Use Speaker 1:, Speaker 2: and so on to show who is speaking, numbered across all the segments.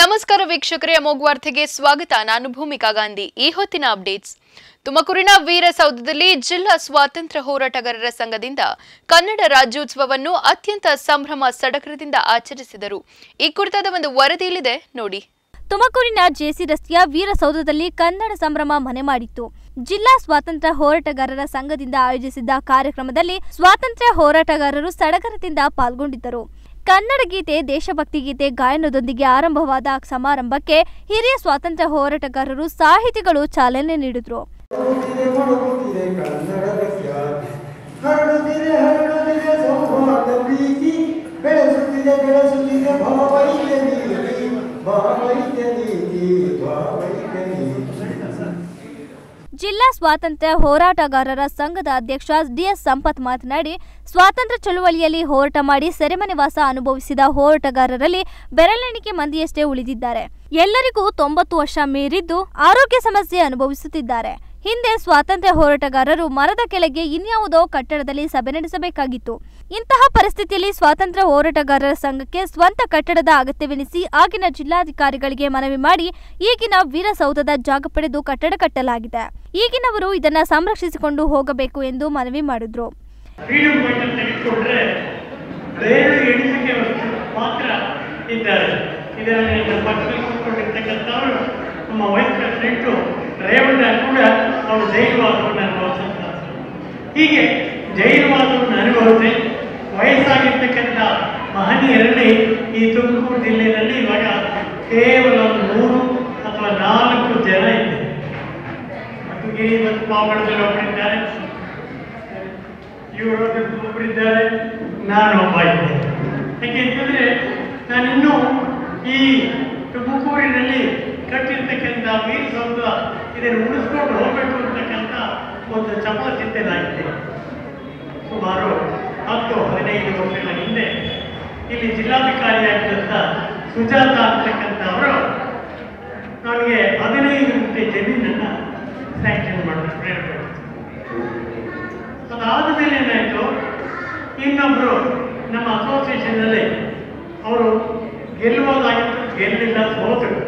Speaker 1: ನಮಸ್ಕಾರ ವೀಕ್ಷಕರೇ ಅಮೋಘ್ ವಾರ್ತೆಗೆ ಸ್ವಾಗತ ನಾನು ಭೂಮಿಕಾ ಗಾಂಧಿ ಈ ಹೊತ್ತಿನ ಅಪ್ಡೇಟ್ಸ್ ತುಮಕೂರಿನ ವೀರಸೌಧದಲ್ಲಿ ಜಿಲ್ಲಾ ಸ್ವಾತಂತ್ರ್ಯ ಹೋರಾಟಗಾರರ ಸಂಘದಿಂದ ಕನ್ನಡ ರಾಜ್ಯೋತ್ಸವವನ್ನು ಅತ್ಯಂತ ಸಂಭ್ರಮ ಸಡಗರದಿಂದ ಆಚರಿಸಿದರು ಈ ಕುರಿತಾದ ಒಂದು ವರದಿ ಇಲ್ಲಿದೆ ನೋಡಿ
Speaker 2: ತುಮಕೂರಿನ ಜೆಸಿ ರಸ್ತೆಯ ವೀರಸೌಧದಲ್ಲಿ ಕನ್ನಡ ಸಂಭ್ರಮ ಮನೆ ಮಾಡಿತ್ತು ಜಿಲ್ಲಾ ಸ್ವಾತಂತ್ರ್ಯ ಹೋರಾಟಗಾರರ ಸಂಘದಿಂದ ಆಯೋಜಿಸಿದ್ದ ಕಾರ್ಯಕ್ರಮದಲ್ಲಿ ಸ್ವಾತಂತ್ರ್ಯ ಹೋರಾಟಗಾರರು ಸಡಗರದಿಂದ ಪಾಲ್ಗೊಂಡಿದ್ದರು ಕನ್ನಡ ಗೀತೆ ದೇಶಭಕ್ತಿ ಗೀತೆ ಗಾಯನದೊಂದಿಗೆ ಆರಂಭವಾದ ಸಮಾರಂಭಕ್ಕೆ ಹಿರಿಯ ಸ್ವಾತಂತ್ರ್ಯ ಹೋರಾಟಗಾರರು ಸಾಹಿತಿಗಳು ಚಾಲನೆ ನೀಡಿದ್ರು
Speaker 3: ಹುಟ್ಟಿದೆ ಮುಳುಗುತ್ತಿದೆ ಕನ್ನಡದ ಖ್ಯಾತಿ ಹರಡುತ್ತಿದೆ ಹರಡುತ್ತಿದೆ ಸೌಹಾರ್ದ ಪ್ರೀತಿ ಬೆಳೆಸುತ್ತಿದೆ ಬೆಳೆಸುತ್ತಿದೆ ಭಾವೈಕ್ಯ ನೀತಿ ಭಾವೈಕ್ಯ ನೀತಿ ಭಾವೈಕ್ಯ ನೀತಿ
Speaker 2: ಜಿಲ್ಲಾ ಸ್ವಾತಂತ್ರ್ಯ ಹೋರಾಟಗಾರರ ಸಂಘದ ಅಧ್ಯಕ್ಷ ಡಿಎಸ್ ಸಂಪತ್ ಮಾತನಾಡಿ ಸ್ವಾತಂತ್ರ್ಯ ಚಳುವಳಿಯಲ್ಲಿ ಹೋರಾಟ ಮಾಡಿ ಸೆರೆಮನೆವಾಸ ಅನುಭವಿಸಿದ ಹೋರಾಟಗಾರರಲ್ಲಿ ಬೆರಳೆಣಿಕೆ ಮಂದಿಯಷ್ಟೇ ಉಳಿದಿದ್ದಾರೆ ಎಲ್ಲರಿಗೂ ತೊಂಬತ್ತು ವರ್ಷ ಮೀರಿದ್ದು ಆರೋಗ್ಯ ಸಮಸ್ಯೆ ಅನುಭವಿಸುತ್ತಿದ್ದಾರೆ ಹಿಂದೆ ಸ್ವಾತಂತ್ರ್ಯ ಹೋರಾಟಗಾರರು ಮರದ ಕೆಳಗೆ ಇನ್ಯಾವುದೋ ಕಟ್ಟಡದಲ್ಲಿ ಸಭೆ ನಡೆಸಬೇಕಾಗಿತ್ತು ಇಂತಹ ಪರಿಸ್ಥಿತಿಯಲ್ಲಿ ಸ್ವಾತಂತ್ರ್ಯ ಹೋರಾಟಗಾರರ ಸಂಘಕ್ಕೆ ಸ್ವಂತ ಕಟ್ಟಡದ ಅಗತ್ಯವೆನಿಸಿ ಆಗಿನ ಜಿಲ್ಲಾಧಿಕಾರಿಗಳಿಗೆ ಮನವಿ ಮಾಡಿ ಈಗಿನ ವೀರಸೌಧದ ಜಾಗ ಪಡೆದು ಕಟ್ಟಡ ಕಟ್ಟಲಾಗಿದೆ ಈಗಿನವರು ಇದನ್ನ ಸಂರಕ್ಷಿಸಿಕೊಂಡು ಹೋಗಬೇಕು ಎಂದು ಮನವಿ ಮಾಡಿದ್ರು
Speaker 4: ಫ್ರೀಡಮ್ ಪಾಯಿಂಟ್ ಅಂತ ತೆಗೆದುಕೊಂಡ್ರೆ ಬೇರೆ ಎಣಿಸಿಕೆ ಮಾತ್ರ ಇದ್ದಾರೆ ಇದರಲ್ಲಿ ನಮ್ಮ ಪಕ್ಕದಲ್ಲಿ ಕೂತ್ಕೊಂಡಿರ್ತಕ್ಕಂಥವರು ನಮ್ಮ ವೈಸ್ ಪ್ರೆಸಿಡೆಂಟು ರೇವಣ್ಣ ಕೂಡ ಅವರು ಜೈಲುವಾಸವನ್ನು ಅನುಭವಿಸಿದ್ದಾರೆ ಹೀಗೆ ಜೈಲುವಾಸವನ್ನು ಅನುಭವಿಸಿ ವಯಸ್ಸಾಗಿರ್ತಕ್ಕಂಥ ಮಹನೀಯರಲ್ಲಿ ಈ ತುಮಕೂರು ಜಿಲ್ಲೆಯಲ್ಲಿ ಇವಾಗ ಕೇವಲ ಒಂದು ಮೂರು ಅಥವಾ ನಾಲ್ಕು ಜನ ಇದೆ ಮತ್ತು ಗಿರಿ ಮತ್ತು ಪಾವಗಡದಲ್ಲಿ ಒಬ್ಬರಿದ್ದಾರೆ ಇವರು ಒಬ್ಬರಿದ್ದಾರೆ ನಾನು ಒಬ್ಬ ಇದ್ದೆ ಯಾಕೆಂತಂದರೆ ನಾನಿನ್ನೂ ಈ ತುಮಕೂರಿನಲ್ಲಿ ಕಟ್ಟಿರ್ತಕ್ಕಂಥ ವೀರಸೌಧ ಇದನ್ನು ಉಳಿಸ್ಕೊಂಡು ಹೋಗಬೇಕು ಅಂತಕ್ಕಂಥ ಒಂದು ಚಪಲ ಚಿಂತೆನಾಗಿದೆ ಸುಮಾರು ಹತ್ತು ಹದಿನೈದು ವರ್ಷಗಳ ಹಿಂದೆ ಇಲ್ಲಿ ಜಿಲ್ಲಾಧಿಕಾರಿಯಾಗಿದ್ದಂಥ ಸುಜಾತ ಅಂತಕ್ಕಂಥವರು ನನಗೆ ಹದಿನೈದು ಗುಂಟೆ ಜಮೀನನ್ನು ಸ್ಯಾಂಕ್ಷನ್ ಮಾಡಿದ್ರು ಪ್ರೇರಣೆ ಅದಾದ ಮೇಲೆ ಏನಾಯಿತು ಇನ್ನೊಬ್ಬರು ನಮ್ಮ ಅಸೋಸಿಯೇಷನ್ನಲ್ಲಿ ಅವರು ಗೆಲ್ಲುವುದಾಗಿತ್ತು ಗೆಲ್ಲಿಲ್ಲ ಸೋತರು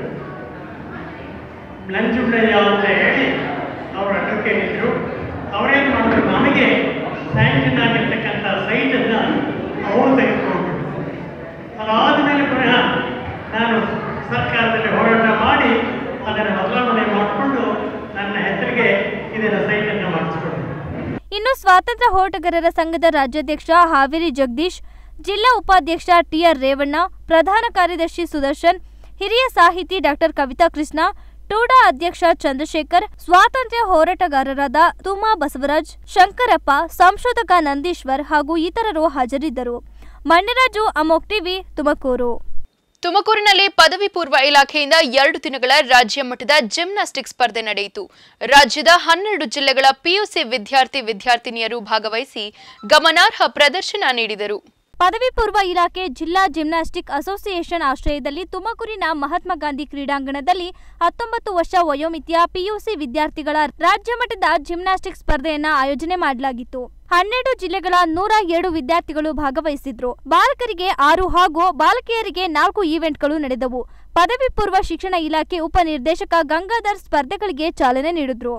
Speaker 4: ನಂಜುಂಡಯ್ಯ ಅಂತ ಹೇಳಿ ಅವರು ಅಡ್ವೊಕೇಟ್ ಇದ್ರು ಅವರೇನು ಮಾಡಿದ್ರು ನನಗೆ ಸ್ಯಾಂಕ್ಷನ್ ಆಗಿರ್ತಕ್ಕಂಥ ಸೈಟನ್ನು ಅವರು ತೆಗೆದುಕೊಂಡ್ರು ಅದಾದ ಮೇಲೆ ಪುನಃ ನಾನು ಸರ್ಕಾರದಲ್ಲಿ ಹೋರಾಟ ಮಾಡಿ ಅದನ್ನು ಬದಲಾವಣೆ ಮಾಡಿಕೊಂಡು ನನ್ನ ಹೆಸರಿಗೆ ಇದನ್ನು ಸೈಟನ್ನು ಮಾಡಿಸ್ಕೊಂಡೆ
Speaker 2: ಇನ್ನು ಸ್ವಾತಂತ್ರ್ಯ ಹೋರಾಟಗಾರರ ಸಂಘದ ರಾಜ್ಯಾಧ್ಯಕ್ಷ ಹಾವೇರಿ ಜಗದೀಶ್ ಜಿಲ್ಲಾ ಉಪಾಧ್ಯಕ್ಷ ಟಿಆರ್ ರೇವಣ್ಣ ಪ್ರಧಾನ ಕಾರ್ಯದರ್ಶಿ ಸುದರ್ಶನ್ ಹಿರಿಯ ಸಾಹಿತಿ ಡಾಕ್ಟರ್ ಕವಿತಾ ಕೃಷ್ಣ ಟೂಡಾ ಅಧ್ಯಕ್ಷ ಚಂದ್ರಶೇಖರ್ ಸ್ವಾತಂತ್ರ್ಯ ಹೋರಾಟಗಾರರಾದ ತುಮಾ ಬಸವರಾಜ್ ಶಂಕರಪ್ಪ ಸಂಶೋಧಕ ನಂದೀಶ್ವರ್ ಹಾಗೂ ಇತರರು ಹಾಜರಿದ್ದರು ಮಣ್ಣಿರಾಜು ಅಮೋಕ್ ಟಿವಿ ತುಮಕೂರು
Speaker 1: ತುಮಕೂರಿನಲ್ಲಿ ಪದವಿ ಪೂರ್ವ ಇಲಾಖೆಯಿಂದ ಎರಡು ದಿನಗಳ ರಾಜ್ಯ ಮಟ್ಟದ ಜಿಮ್ನಾಸ್ಟಿಕ್ ಸ್ಪರ್ಧೆ ನಡೆಯಿತು ರಾಜ್ಯದ ಹನ್ನೆರಡು ಜಿಲ್ಲೆಗಳ ಪಿಯುಸಿ ವಿದ್ಯಾರ್ಥಿ ವಿದ್ಯಾರ್ಥಿನಿಯರು ಭಾಗವಹಿಸಿ ಗಮನಾರ್ಹ ಪ್ರದರ್ಶನ ನೀಡಿದರು
Speaker 2: ಪದವಿ ಪೂರ್ವ ಇಲಾಖೆ ಜಿಲ್ಲಾ ಜಿಮ್ನಾಸ್ಟಿಕ್ ಅಸೋಸಿಯೇಷನ್ ಆಶ್ರಯದಲ್ಲಿ ತುಮಕೂರಿನ ಮಹಾತ್ಮ ಗಾಂಧಿ ಕ್ರೀಡಾಂಗಣದಲ್ಲಿ ಹತ್ತೊಂಬತ್ತು ವರ್ಷ ವಯೋಮಿತಿಯ ಪಿಯುಸಿ ವಿದ್ಯಾರ್ಥಿಗಳ ರಾಜ್ಯ ಮಟ್ಟದ ಜಿಮ್ನಾಸ್ಟಿಕ್ ಸ್ಪರ್ಧೆಯನ್ನ ಆಯೋಜನೆ ಮಾಡಲಾಗಿತ್ತು ಹನ್ನೆರಡು ಜಿಲ್ಲೆಗಳ ನೂರ ಏಳು ವಿದ್ಯಾರ್ಥಿಗಳು ಭಾಗವಹಿಸಿದ್ರು ಬಾಲಕರಿಗೆ ಆರು ಹಾಗೂ ಬಾಲಕಿಯರಿಗೆ ನಾಲ್ಕು ಈವೆಂಟ್ಗಳು ನಡೆದವು ಪದವಿ ಪೂರ್ವ ಶಿಕ್ಷಣ ಇಲಾಖೆ ಉಪನಿರ್ದೇಶಕ ಗಂಗಾಧರ್ ಸ್ಪರ್ಧೆಗಳಿಗೆ ಚಾಲನೆ ನೀಡಿದ್ರು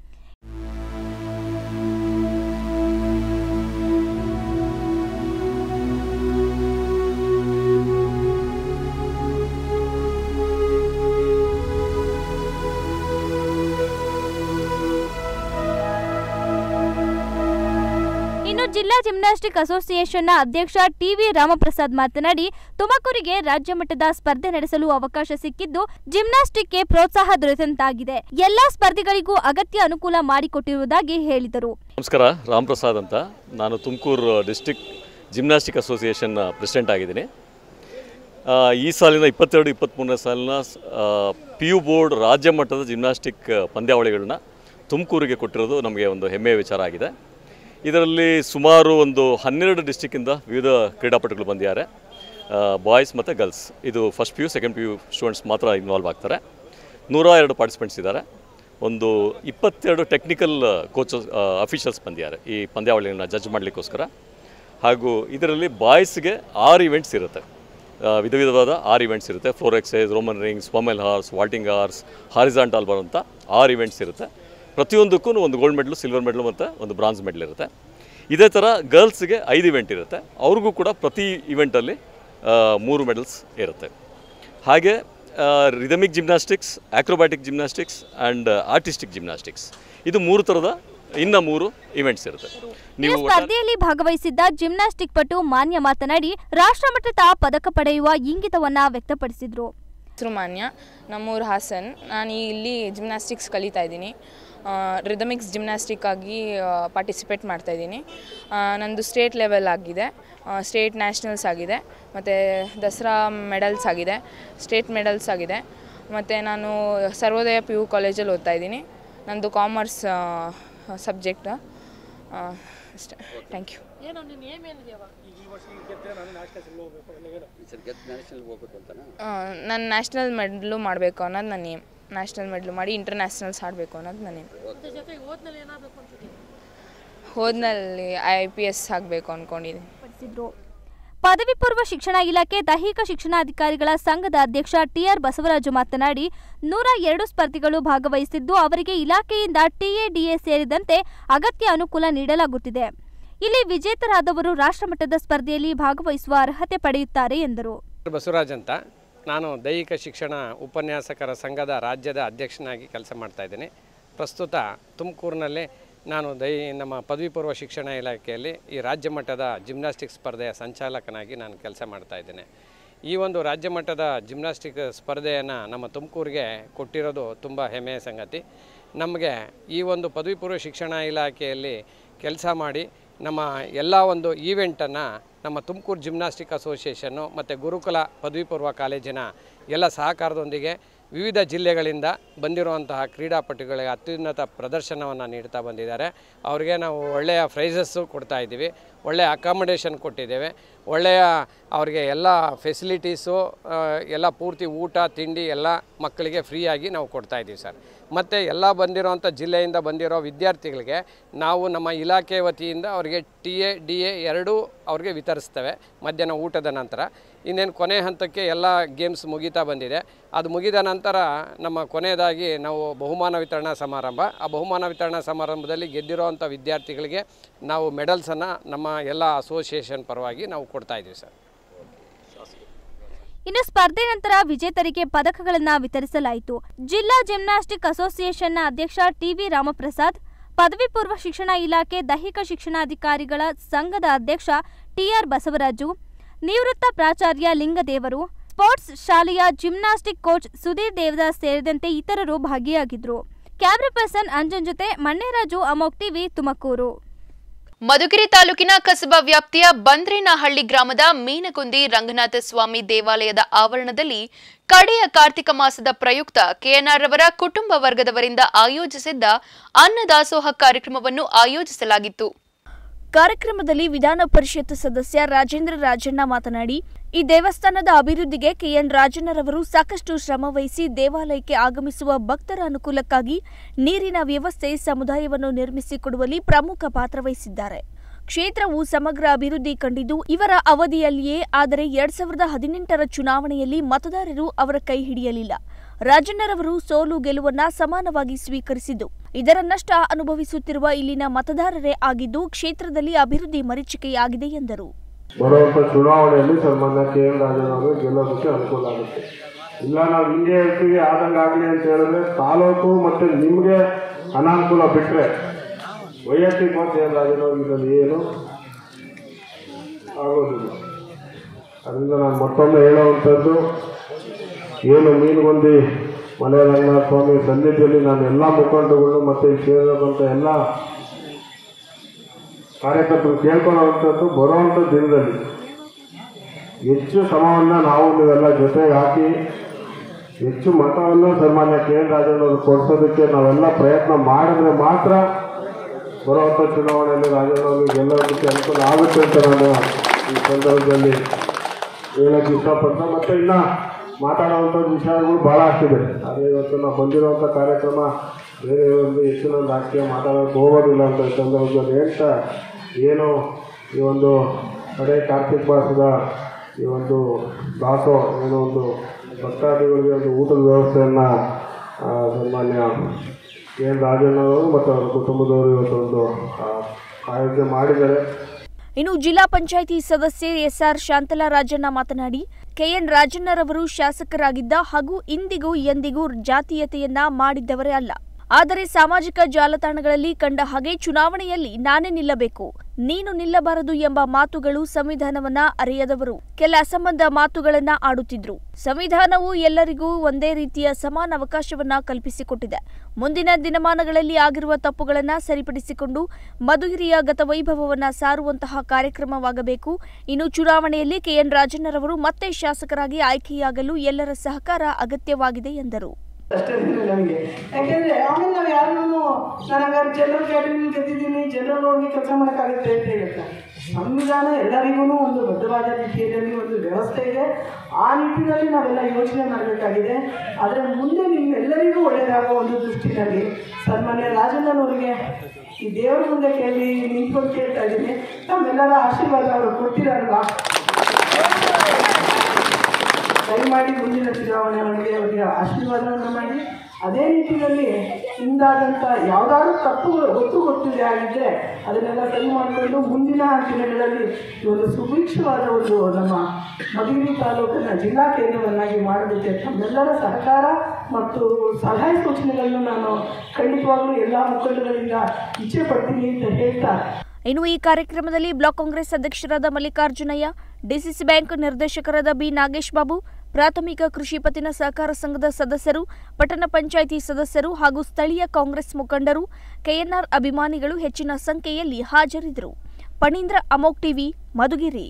Speaker 2: ಇನ್ನು ಜಿಲ್ಲಾ ಜಿಮ್ನಾಸ್ಟಿಕ್ ಅಸೋಸಿಯೇಷನ್ನ ಅಧ್ಯಕ್ಷ ಟಿವಿ ರಾಮಪ್ರಸಾದ್ ಮಾತನಾಡಿ ತುಮಕೂರಿಗೆ ರಾಜ್ಯ ಮಟ್ಟದ ಸ್ಪರ್ಧೆ ನಡೆಸಲು ಅವಕಾಶ ಸಿಕ್ಕಿದ್ದು ಜಿಮ್ನಾಸ್ಟಿಕ್ಗೆ ಪ್ರೋತ್ಸಾಹ ದೊರೆತಂತಾಗಿದೆ ಎಲ್ಲಾ ಸ್ಪರ್ಧಿಗಳಿಗೂ ಅಗತ್ಯ ಅನುಕೂಲ ಮಾಡಿಕೊಟ್ಟಿರುವುದಾಗಿ ಹೇಳಿದರು
Speaker 5: ನಮಸ್ಕಾರ ರಾಮ್ ಪ್ರಸಾದ್ ಅಂತ ನಾನು Tumakuru district gymnastic association president ಆಗಿದ್ದೀನಿ ಆ, ಈ ಸಾಲಿನ ಇಪ್ಪತ್ತೆರಡು ಇಪ್ಪತ್ತ್ಮೂರನೇ ಸಾಲಿನ ಪಿ ಯು ಬೋರ್ಡ್ ರಾಜ್ಯ ಮಟ್ಟದ ಜಿಮ್ನಾಸ್ಟಿಕ್ ಪಂದ್ಯಾವಳಿಗಳನ್ನ ತುಮಕೂರಿಗೆ ಕೊಟ್ಟಿರೋದು ನಮಗೆ ಒಂದು ಹೆಮ್ಮೆಯ ವಿಚಾರ ಆಗಿದೆ ಇದರಲ್ಲಿ ಸುಮಾರು ಒಂದು ಹನ್ನೆರಡು ಡಿಸ್ಟಿಕ್ಕಿಂದ ವಿವಿಧ ಕ್ರೀಡಾಪಟುಗಳು ಬಂದಿದ್ದಾರೆ ಬಾಯ್ಸ್ ಮತ್ತು ಗರ್ಲ್ಸ್ ಇದು first P U second P U students ಮಾತ್ರ ಇನ್ವಾಲ್ವ್ ಆಗ್ತಾರೆ ನೂರ ಎರಡು ಪಾರ್ಟಿಸಿಪೆಂಟ್ಸ್ ಇದ್ದಾರೆ ಒಂದು ಇಪ್ಪತ್ತೆರಡು ಟೆಕ್ನಿಕಲ್ ಕೋಚಸ್ ಅಫಿಷಿಯಲ್ಸ್ ಬಂದಿದ್ದಾರೆ ಈ ಪಂದ್ಯಾವಳಿಗಳನ್ನ ಜಡ್ಜ್ ಮಾಡಲಿಕ್ಕೋಸ್ಕರ ಹಾಗೂ ಇದರಲ್ಲಿ ಬಾಯ್ಸ್ಗೆ ಆರು ಇವೆಂಟ್ಸ್ ಇರುತ್ತೆ ಆ, ವಿಧ ವಿಧವಾದ ಆರು ಇವೆಂಟ್ಸ್ ಇರುತ್ತೆ floor exercise Roman rings pommel horse vaulting horse horizontal ಬರುವಂಥ ಆರು ಇವೆಂಟ್ಸ್ ಇರುತ್ತೆ ಪ್ರತಿಯೊಂದಕ್ಕೂ ಒಂದು ಗೋಲ್ಡ್ ಮೆಡಲು ಸಿಲ್ವರ್ ಮೆಡಲು ಮತ್ತು ಒಂದು ಬ್ರಾನ್ಸ್ ಮೆಡಲ್ ಇರುತ್ತೆ ಇದೇ ಥರ ಗರ್ಲ್ಸ್ಗೆ ಐದು ಇವೆಂಟ್ ಇರುತ್ತೆ ಅವ್ರಿಗೂ ಕೂಡ ಪ್ರತಿ ಇವೆಂಟಲ್ಲಿ ಮೂರು ಮೆಡಲ್ಸ್ ಇರುತ್ತೆ ಹಾಗೆ rhythmic gymnastics acrobatic gymnastics and artistic gymnastics ಇದು ಮೂರು ಥರದ ಇನ್ನು ಮೂರು ಇವೆಂಟ್ಸ್ ಇರುತ್ತೆ
Speaker 2: ಇನ್ನು
Speaker 5: ನೀವು ಒಟ್ಟಾರೆ-
Speaker 2: ಸ್ಪರ್ಧೆಯಲ್ಲಿ ಭಾಗವಹಿಸಿದ್ದ ಜಿಮ್ನಾಸ್ಟಿಕ್ ಪಟು ಮಾನ್ಯ ಮಾತನಾಡಿ ರಾಷ್ಟ್ರಮಟ್ಟದ ಪದಕ ಪಡೆಯುವ ಇಂಗಿತವನ್ನ ವ್ಯಕ್ತಪಡಿಸಿದ್ರು
Speaker 6: ಹೆಸರು ಮಾನ್ಯ ನಮ್ಮೂರು ಹಾಸನ್ ನಾನು ಇಲ್ಲಿ ಜಿಮ್ನಾಸ್ಟಿಕ್ಸ್ ಕಲಿತಾ ಇದ್ದೀನಿ ರಿದಮಿಕ್ಸ್ ಜಿಮ್ನಾಸ್ಟಿಕ್ ಆಗಿ ಪಾರ್ಟಿಸಿಪೇಟ್ ಮಾಡ್ತಾ ಇದ್ದೀನಿ ನಂದು ಸ್ಟೇಟ್ ಲೆವೆಲ್ ಆಗಿದೆ ಸ್ಟೇಟ್ ನ್ಯಾಷನಲ್ಸ್ ಆಗಿದೆ ಮತ್ತು ದಸರಾ ಮೆಡಲ್ಸ್ ಆಗಿದೆ ಸ್ಟೇಟ್ ಮೆಡಲ್ಸ್ ಆಗಿದೆ ಮತ್ತು ನಾನು ಸರ್ವೋದಯ ಪಿ ಯು ಕಾಲೇಜಲ್ಲಿ ಓದ್ತಾ ಇದ್ದೀನಿ ನಂದು ಕಾಮರ್ಸ್ ಸಬ್ಜೆಕ್ಟ್ ಅಷ್ಟೇ ಥ್ಯಾಂಕ್ ಯು ನಾನು ನ್ಯಾಷನಲ್ ಮೆಡ್ಲು ಮಾಡಬೇಕು ಅನ್ನೋದು ನನ್ನ ಏಮ್ ನ್ಯಾಷನಲ್ ಮೆಡ್ಲು ಮಾಡಿ ಇಂಟರ್ನ್ಯಾಷನಲ್ಸ್ ಆಡಬೇಕು ಅನ್ನೋದು ನನ್ನ ಏಮ್ ಹೋದ್ನಲ್ಲಿ ಐ ಪಿ ಎಸ್ ಆಗಬೇಕು ಅಂದ್ಕೊಂಡಿದ್ದೀನಿ
Speaker 2: ಪಡಿಸಿದ್ರು ಪದವಿ ಪೂರ್ವ ಶಿಕ್ಷಣ ಇಲಾಖೆ ದೈಹಿಕ ಶಿಕ್ಷಣಾಧಿಕಾರಿಗಳ ಸಂಘದ ಅಧ್ಯಕ್ಷ ಟಿಆರ್ ಬಸವರಾಜು ಮಾತನಾಡಿ ನೂರ ಎರಡು ಸ್ಪರ್ಧಿಗಳು ಭಾಗವಹಿಸಿದ್ದು ಅವರಿಗೆ ಇಲಾಖೆಯಿಂದ ಟಿಎಡಿಎ ಸೇರಿದಂತೆ ಅಗತ್ಯ ಅನುಕೂಲ ನೀಡಲಾಗುತ್ತಿದೆ ಇಲ್ಲಿ ವಿಜೇತರಾದವರು ರಾಷ್ಟ್ರಮಟ್ಟದ ಸ್ಪರ್ಧೆಯಲ್ಲಿ ಭಾಗವಹಿಸುವ ಅರ್ಹತೆ ಪಡೆಯುತ್ತಾರೆ ಎಂದರು
Speaker 7: ಬಸವರಾಜ್ ಅಂತ ನಾನು ದೈಹಿಕ ಶಿಕ್ಷಣ ಉಪನ್ಯಾಸಕರ ಸಂಘದ ರಾಜ್ಯದ ಅಧ್ಯಕ್ಷನಾಗಿ ಕೆಲಸ ಮಾಡ್ತಾ ಇದ್ದೀನಿ ಪ್ರಸ್ತುತ ತುಮಕೂರಿನಲ್ಲಿ ನಾನು ದೈ ನಮ್ಮ ಪದವಿ ಪೂರ್ವ ಶಿಕ್ಷಣ ಇಲಾಖೆಯಲ್ಲಿ ಈ ರಾಜ್ಯ ಮಟ್ಟದ ಜಿಮ್ನಾಸ್ಟಿಕ್ ಸ್ಪರ್ಧೆಯ ಸಂಚಾಲಕನಾಗಿ ನಾನು ಕೆಲಸ ಮಾಡ್ತಾ ಇದ್ದೇನೆ ಈ ಒಂದು ರಾಜ್ಯ ಮಟ್ಟದ ಜಿಮ್ನಾಸ್ಟಿಕ್ ಸ್ಪರ್ಧೆಯನ್ನು ನಮ್ಮ ತುಮಕೂರಿಗೆ ಕೊಟ್ಟಿರೋದು ತುಂಬ ಹೆಮ್ಮೆಯ ಸಂಗತಿ ನಮಗೆ ಈ ಒಂದು ಪದವಿ ಪೂರ್ವ ಶಿಕ್ಷಣ ಇಲಾಖೆಯಲ್ಲಿ ಕೆಲಸ ಮಾಡಿ ನಮ್ಮ ಎಲ್ಲ ಒಂದು ಈವೆಂಟನ್ನು ನಮ್ಮ ತುಮಕೂರು ಜಿಮ್ನಾಸ್ಟಿಕ್ ಅಸೋಸಿಯೇಷನ್ನು ಮತ್ತು ಗುರುಕುಲ ಪದವಿ ಪೂರ್ವ ಕಾಲೇಜಿನ ಎಲ್ಲ ಸಹಕಾರದೊಂದಿಗೆ ವಿವಿಧ ಜಿಲ್ಲೆಗಳಿಂದ ಬಂದಿರುವಂತಹ ಕ್ರೀಡಾಪಟುಗಳಿಗೆ ಅತ್ಯುನ್ನತ ಪ್ರದರ್ಶನವನ್ನು ನೀಡ್ತಾ ಬಂದಿದ್ದಾರೆ ಅವರಿಗೆ ನಾವು ಒಳ್ಳೆಯ ಪ್ರೈಸಸ್ಸು ಕೊಡ್ತಾ ಇದ್ದೀವಿ ಒಳ್ಳೆಯ ಅಕಾಮಡೇಷನ್ ಕೊಟ್ಟಿದ್ದೇವೆ ಒಳ್ಳೆಯ ಅವರಿಗೆ ಎಲ್ಲ ಫೆಸಿಲಿಟೀಸು ಆ, ಎಲ್ಲ ಪೂರ್ತಿ ಊಟ ತಿಂಡಿ ಎಲ್ಲ ಮಕ್ಕಳಿಗೆ ಫ್ರೀಯಾಗಿ ನಾವು ಕೊಡ್ತಾ ಇದ್ದೀವಿ ಸರ್ ಮತ್ತು ಎಲ್ಲ ಬಂದಿರೋವಂಥ ಜಿಲ್ಲೆಯಿಂದ ಬಂದಿರೋ ವಿದ್ಯಾರ್ಥಿಗಳಿಗೆ ನಾವು ನಮ್ಮ ಇಲಾಖೆ ವತಿಯಿಂದ ಅವರಿಗೆ ಟಿ ಎ ಡಿ ಎ ಎರಡೂ ಅವ್ರಿಗೆ ವಿತರಿಸ್ತೇವೆ ಮಧ್ಯಾಹ್ನ ಊಟದ ನಂತರ ಇನ್ನೇನು ಕೊನೆ ಹಂತಕ್ಕೆ ಎಲ್ಲ ಗೇಮ್ಸ್ ಮುಗೀತಾ ಬಂದಿದೆ ಅದು ಮುಗಿದ ನಂತರ ನಮ್ಮ ಕೊನೆಯದಾಗಿ ನಾವು ಬಹುಮಾನ ವಿತರಣಾ ಸಮಾರಂಭ ಆ ಬಹುಮಾನ ವಿತರಣಾ ಸಮಾರಂಭದಲ್ಲಿ ಗೆದ್ದಿರೋವಂಥ ವಿದ್ಯಾರ್ಥಿಗಳಿಗೆ ನಾವು ಮೆಡಲ್ಸನ್ನು ನಮ್ಮ ಎಲ್ಲ ಅಸೋಸಿಯೇಷನ್ ಪರವಾಗಿ ನಾವು ಕೊಡ್ತಾ ಇದ್ದೀವಿ ಸರ್
Speaker 2: ಇನ್ನು ಸ್ಪರ್ಧೆ ನಂತರ ವಿಜೇತರಿಗೆ ಪದಕಗಳನ್ನ ವಿತರಿಸಲಾಯಿತು ಜಿಲ್ಲಾ ಜಿಮ್ನಾಸ್ಟಿಕ್ ಅಸೋಸಿಯೇಷನ್ನ ಅಧ್ಯಕ್ಷ ಟಿವಿ ರಾಮಪ್ರಸಾದ್ ಪದವಿ ಪೂರ್ವ ಶಿಕ್ಷಣ ಇಲಾಖೆ ದೈಹಿಕ ಶಿಕ್ಷಣಾಧಿಕಾರಿಗಳ ಸಂಘದ ಅಧ್ಯಕ್ಷ ಟಿಆರ್ ಬಸವರಾಜು ನಿವೃತ್ತ ಪ್ರಾಚಾರ್ಯ ಲಿಂಗದೇವರು ಸ್ಪೋರ್ಟ್ಸ್ ಶಾಲೆಯ ಜಿಮ್ನಾಸ್ಟಿಕ್ ಕೋಚ್ ಸುಧೀರ್ ದೇವದಾಸ್ ಸೇರಿದಂತೆ ಇತರರು ಭಾಗಿಯಾಗಿದ್ರು ಕ್ಯಾಮ್ರಾ ಪರ್ಸನ್ ಅಂಜನ್ ಜೊತೆ ಮಣ್ಣೇರಾಜು ಅಮೋಕ್ ಟಿವಿ ತುಮಕೂರು
Speaker 1: ಮಧುಗಿರಿ ತಾಲೂಕಿನ ಕಸಬಾ ವ್ಯಾಪ್ತಿಯ ಬಂದ್ರೇನಹಳ್ಳಿ ಗ್ರಾಮದ ಮೀನಗುಂದಿ ರಂಗನಾಥ ಸ್ವಾಮಿ ದೇವಾಲಯದ ಆವರಣದಲ್ಲಿ ಕಡೆಯ ಕಾರ್ತಿಕ ಮಾಸದ ಪ್ರಯುಕ್ತ ಕೆಎನ್ಆರ್ ರವರ ಕುಟುಂಬ ವರ್ಗದವರಿಂದ ಆಯೋಜಿಸಿದ್ದ ಅನ್ನದಾಸೋಹ ಕಾರ್ಯಕ್ರಮವನ್ನು ಆಯೋಜಿಸಲಾಗಿತ್ತು
Speaker 8: ಕಾರ್ಯಕ್ರಮದಲ್ಲಿ ವಿಧಾನ ಪರಿಷತ್ ಸದಸ್ಯ ರಾಜೇಂದ್ರ ರಾಜಣ್ಣ ಮಾತನಾಡಿ ಈ ದೇವಸ್ಥಾನದ ಅಭಿವೃದ್ಧಿಗೆ ಕೆಎನ್ ರಾಜಣ್ಣರವರು ಸಾಕಷ್ಟು ಶ್ರಮ ವಹಿಸಿ ದೇವಾಲಯಕ್ಕೆ ಆಗಮಿಸುವ ಭಕ್ತರ ಅನುಕೂಲಕ್ಕಾಗಿ ನೀರಿನ ವ್ಯವಸ್ಥೆ ಸಮುದಾಯವನ್ನು ನಿರ್ಮಿಸಿಕೊಡುವಲ್ಲಿ ಪ್ರಮುಖ ಪಾತ್ರ ವಹಿಸಿದ್ದಾರೆ ಕ್ಷೇತ್ರವು ಸಮಗ್ರ ಅಭಿವೃದ್ಧಿ ಕಂಡಿದ್ದು ಇವರ ಅವಧಿಯಲ್ಲಿಯೇ ಆದರೆ ಎರಡ್ ಸಾವಿರದ ಹದಿನೆಂಟರ ಚುನಾವಣೆಯಲ್ಲಿ ಮತದಾರರು ಅವರ ಕೈ ಹಿಡಿಯಲಿಲ್ಲ ರಾಜಣ್ಣರವರು ಸೋಲು ಗೆಲುವನ್ನ ಸಮಾನವಾಗಿ ಸ್ವೀಕರಿಸಿದ್ದು ಇದರ ನಷ್ಟ ಅನುಭವಿಸುತ್ತಿರುವ ಇಲ್ಲಿನ ಮತದಾರರೇ ಆಗಿದ್ದು ಕ್ಷೇತ್ರದಲ್ಲಿ ಅಭಿವೃದ್ಧಿ ಮರೀಚಿಕೆಯಾಗಿದೆ ಎಂದರು
Speaker 9: ಬರುವಂಥ ಚುನಾವಣೆಯಲ್ಲಿ ಸನ್ಮಾನ್ಯ ಕೆ ಎನ್ ರಾಜನವರು ಗೆಲ್ಲೋದಕ್ಕೆ ಅನುಕೂಲ ಆಗುತ್ತೆ ಇಲ್ಲ ನಾವು ಹಿಂಗೆ ಹೇಳ್ತೀವಿ ಆದಂಗೆ ಆಗಲಿ ಅಂತ ಹೇಳಿದ್ರೆ ತಾಲೂಕು ಮತ್ತು ನಿಮಗೆ ಅನಾನುಕೂಲ ಬಿಟ್ಟರೆ ವೈಯಕ್ತಿಕವಾಗಿ ಕೆ ಎನ್ ರಾಜನವ್ರು ಇದರಲ್ಲಿ ಏನು ಆಗೋದಿಲ್ಲ ಅದರಿಂದ ನಾನು ಮತ್ತೊಮ್ಮೆ ಹೇಳುವಂಥದ್ದು ಏನು ಮೀನುಗೊಂದಿ ಮಲೆ ರಂಗನಾಥ ಸ್ವಾಮಿ ಸನ್ನಿಧಿಯಲ್ಲಿ ನಾನು ಎಲ್ಲ ಮುಖಂಡರುಗಳು ಮತ್ತು ಈ ಸೇರಿದಂಥ ಎಲ್ಲ ಕಾರ್ಯಕರ್ತರು ಕೇಳ್ಕೊಳ್ಳುವಂಥದ್ದು ಬರುವಂಥ ದಿನದಲ್ಲಿ ಹೆಚ್ಚು ಶ್ರಮವನ್ನು ನಾವು ನೀವೆಲ್ಲ ಜೊತೆಗೆ ಹಾಕಿ ಹೆಚ್ಚು ಮತವನ್ನು ಸನ್ಮಾನ್ಯ ಕೆ ಎನ್ ರಾಜಣ್ಣವರು ಕೊಡಿಸೋದಕ್ಕೆ ನಾವೆಲ್ಲ ಪ್ರಯತ್ನ ಮಾಡಿದ್ರೆ ಮಾತ್ರ ಬರುವಂಥ ಚುನಾವಣೆಯಲ್ಲಿ ರಾಜಣ್ಣವರು ಗೆಲ್ಲೋದಕ್ಕೆ ಅನುಕೂಲ ಆಗುತ್ತೆ ಅಂತ ನಾನು ಈ ಸಂದರ್ಭದಲ್ಲಿ ಹೇಳಕ್ಕೆ ಇಷ್ಟಪಡ್ತೇನೆ ಮತ್ತು ಇನ್ನು ಮಾತಾಡುವಂಥ ವಿಷಯಗಳು ಭಾಳ ಆಗ್ತಿದೆ ಆದರೆ ಇವತ್ತು ನಾವು ಬಂದಿರುವಂಥ ಕಾರ್ಯಕ್ರಮ ಬೇರೆ ಒಂದು ಹೆಚ್ಚಿನ ಒಂದು ರಾಜಕೀಯ ಮಾತಾಡೋಕ್ಕೆ ಹೋಗೋದಿಲ್ಲ ಅಂತ ಈ ಸಂದರ್ಭದಲ್ಲಿ ಹೇಳ್ತಾ ಏನು ಈ ಒಂದು ಕಡೆ ಕಾರ್ತಿಕ್ ಮಾಸದ ಈ ಒಂದು ದಾಸೋ ಏನೋ ಒಂದು ಭಕ್ತಾದಿಗಳಿಗೆ ಒಂದು ಊಟದ ವ್ಯವಸ್ಥೆಯನ್ನು ಸನ್ಮಾನ್ಯ ಕೆ ಎನ್ ರಾಜಣ್ಣವರು ಮತ್ತು ಅವರ ಕುಟುಂಬದವರು ಇವತ್ತು ಒಂದು ಆ, ಆಯೋಜನೆ ಮಾಡಿದ್ದಾರೆ
Speaker 8: ಇನ್ನು ಜಿಲ್ಲಾ ಪಂಚಾಯಿತಿ ಸದಸ್ಯೆ ಎಸ್ಆರ್ ಶಾಂತಲಾ ರಾಜಣ್ಣ ಮಾತನಾಡಿ ಕೆಎನ್ ರಾಜಣ್ಣರವರು ಶಾಸಕರಾಗಿದ್ದ ಹಾಗೂ ಇಂದಿಗೂ ಎಂದಿಗೂ ಜಾತೀಯತೆಯನ್ನ ಮಾಡಿದ್ದವರೇ ಅಲ್ಲ ಆದರೆ ಸಾಮಾಜಿಕ ಜಾಲತಾಣಗಳಲ್ಲಿ ಕಂಡ ಹಾಗೆ ಚುನಾವಣೆಯಲ್ಲಿ ನಾನೇ ನಿಲ್ಲಬೇಕು ನೀನು ನಿಲ್ಲಬಾರದು ಎಂಬ ಮಾತುಗಳು ಸಂವಿಧಾನವನ್ನ ಅರಿಯದವರು ಕೆಲ ಅಸಂಬಂಧ ಮಾತುಗಳನ್ನ ಆಡುತ್ತಿದ್ರು ಸಂವಿಧಾನವು ಎಲ್ಲರಿಗೂ ಒಂದೇ ರೀತಿಯ ಸಮಾನ ಅವಕಾಶವನ್ನ ಕಲ್ಪಿಸಿಕೊಟ್ಟಿದೆ ಮುಂದಿನ ದಿನಮಾನಗಳಲ್ಲಿ ಆಗಿರುವ ತಪ್ಪುಗಳನ್ನ ಸರಿಪಡಿಸಿಕೊಂಡು ಮಧುಗಿರಿಯ ಗತವೈಭವವನ್ನ ಸಾರುವಂತಹ ಕಾರ್ಯಕ್ರಮವಾಗಬೇಕು ಇನ್ನು ಚುನಾವಣೆಯಲ್ಲಿ ಕೆಎನ್ ರಾಜಣ್ಣರವರು ಮತ್ತೆ ಶಾಸಕರಾಗಿ ಆಯ್ಕೆಯಾಗಲು ಎಲ್ಲರ ಸಹಕಾರ ಅಗತ್ಯವಾಗಿದೆ ಎಂದರು
Speaker 10: ಅಷ್ಟೇ ನಮಗೆ ಯಾಕೆಂದ್ರೆ ಆಮೇಲೆ ನಾವು ಯಾರನ್ನೂ ನಾನು ಹಂಗಾರೆ ಜನರಲ್ ಕ್ಯಾಟಗರಿ ಗೆದ್ದಿದ್ದೀನಿ ಜನರಲ್ ಹೋಗಿ ಕೆಲಸ ಮಾಡೋಕ್ಕಾಗುತ್ತೆ ಅಂತ ಹೇಳುತ್ತೆ ಸಂವಿಧಾನ ಎಲ್ಲರಿಗೂ ಒಂದು ಬದ್ಧವಾದ ರೀತಿಯಲ್ಲಿ ಒಂದು ವ್ಯವಸ್ಥೆ ಇದೆ ಆ ನಿಟ್ಟಿನಲ್ಲಿ ನಾವೆಲ್ಲ ಯೋಚನೆ ಮಾಡಬೇಕಾಗಿದೆ ಆದರೆ ಮುಂದೆ ನಿಮ್ಮೆಲ್ಲರಿಗೂ ಒಳ್ಳೆಯದಾಗೋ ಒಂದು ದೃಷ್ಟಿನಲ್ಲಿ ಸನ್ಮಾನ್ಯ ರಾಜಣ್ಣನವರಿಗೆ ಈ ದೇವರ ಮುಂದೆ ಕೇಳಿ ನಿಂತ್ಕೊಂಡು ಕೇಳ್ತಾ ಇದ್ದೀನಿ ನಮ್ಮೆಲ್ಲರ ಆಶೀರ್ವಾದ ಅವರು ಕೊಡ್ತೀರಲ್ವಾ ದಯಮಾಡಿ ಮುಂದಿನ ಚುನಾವಣೆ ಅವರಿಗೆ ಅವರಿಗೆ ಆಶೀರ್ವಾದವನ್ನು ಮಾಡಿ ಅದೇ ನಿಟ್ಟಿನಲ್ಲಿ ಹಿಂದಾದಂಥ ಯಾವುದಾದ್ರೂ ತಪ್ಪುಗಳು ಗೊತ್ತು ಗೊತ್ತಿದೆ ಆಗಿದ್ದರೆ ಅದನ್ನೆಲ್ಲ ಸರಿ ಮಾಡಿಕೊಂಡು ಮುಂದಿನ ದಿನಗಳಲ್ಲಿ ಈ ಒಂದು ಸುಭಿಕ್ಷವಾದ ಒಂದು ನಮ್ಮ ಮಧುಗಿರಿ ತಾಲೂಕನ್ನು ಜಿಲ್ಲಾ ಕೇಂದ್ರವನ್ನಾಗಿ ಮಾಡೋದಕ್ಕೆ ತಮ್ಮೆಲ್ಲರ ಸಹಕಾರ ಮತ್ತು ಸಲಹೆ ಸೂಚನೆಗಳನ್ನು ನಾನು ಖಂಡಿತವಾಗ್ಲೂ ಎಲ್ಲ ಮುಖಂಡಗಳಿಂದ ಇಚ್ಛೆ ಪಡ್ತೀನಿ ಅಂತ ಹೇಳ್ತಾ
Speaker 8: ಇನ್ನು ಈ ಕಾರ್ಯಕ್ರಮದಲ್ಲಿ ಬ್ಲಾಕ್ ಕಾಂಗ್ರೆಸ್ ಅಧ್ಯಕ್ಷರಾದ ಮಲ್ಲಿಕಾರ್ಜುನಯ್ಯ ಡಿಸಿಸಿ ಬ್ಯಾಂಕ್ ನಿರ್ದೇಶಕರಾದ ಬಿ ನಾಗೇಶ್ ಬಾಬು ಪ್ರಾಥಮಿಕ ಕೃಷಿ ಪತ್ತಿನ ಸಹಕಾರ ಸಂಘದ ಸದಸ್ಯರು ಪಟ್ಟಣ ಪಂಚಾಯಿತಿ ಸದಸ್ಯರು ಹಾಗೂ ಸ್ಥಳೀಯ ಕಾಂಗ್ರೆಸ್ ಮುಖಂಡರು ಕೆಎನ್ಆರ್ ಅಭಿಮಾನಿಗಳು ಹೆಚ್ಚಿನ ಸಂಖ್ಯೆಯಲ್ಲಿ ಹಾಜರಿದ್ದರು ಪಣೀಂದ್ರ ಅಮೋಕ್ ಟಿವಿ ಮಧುಗಿರಿ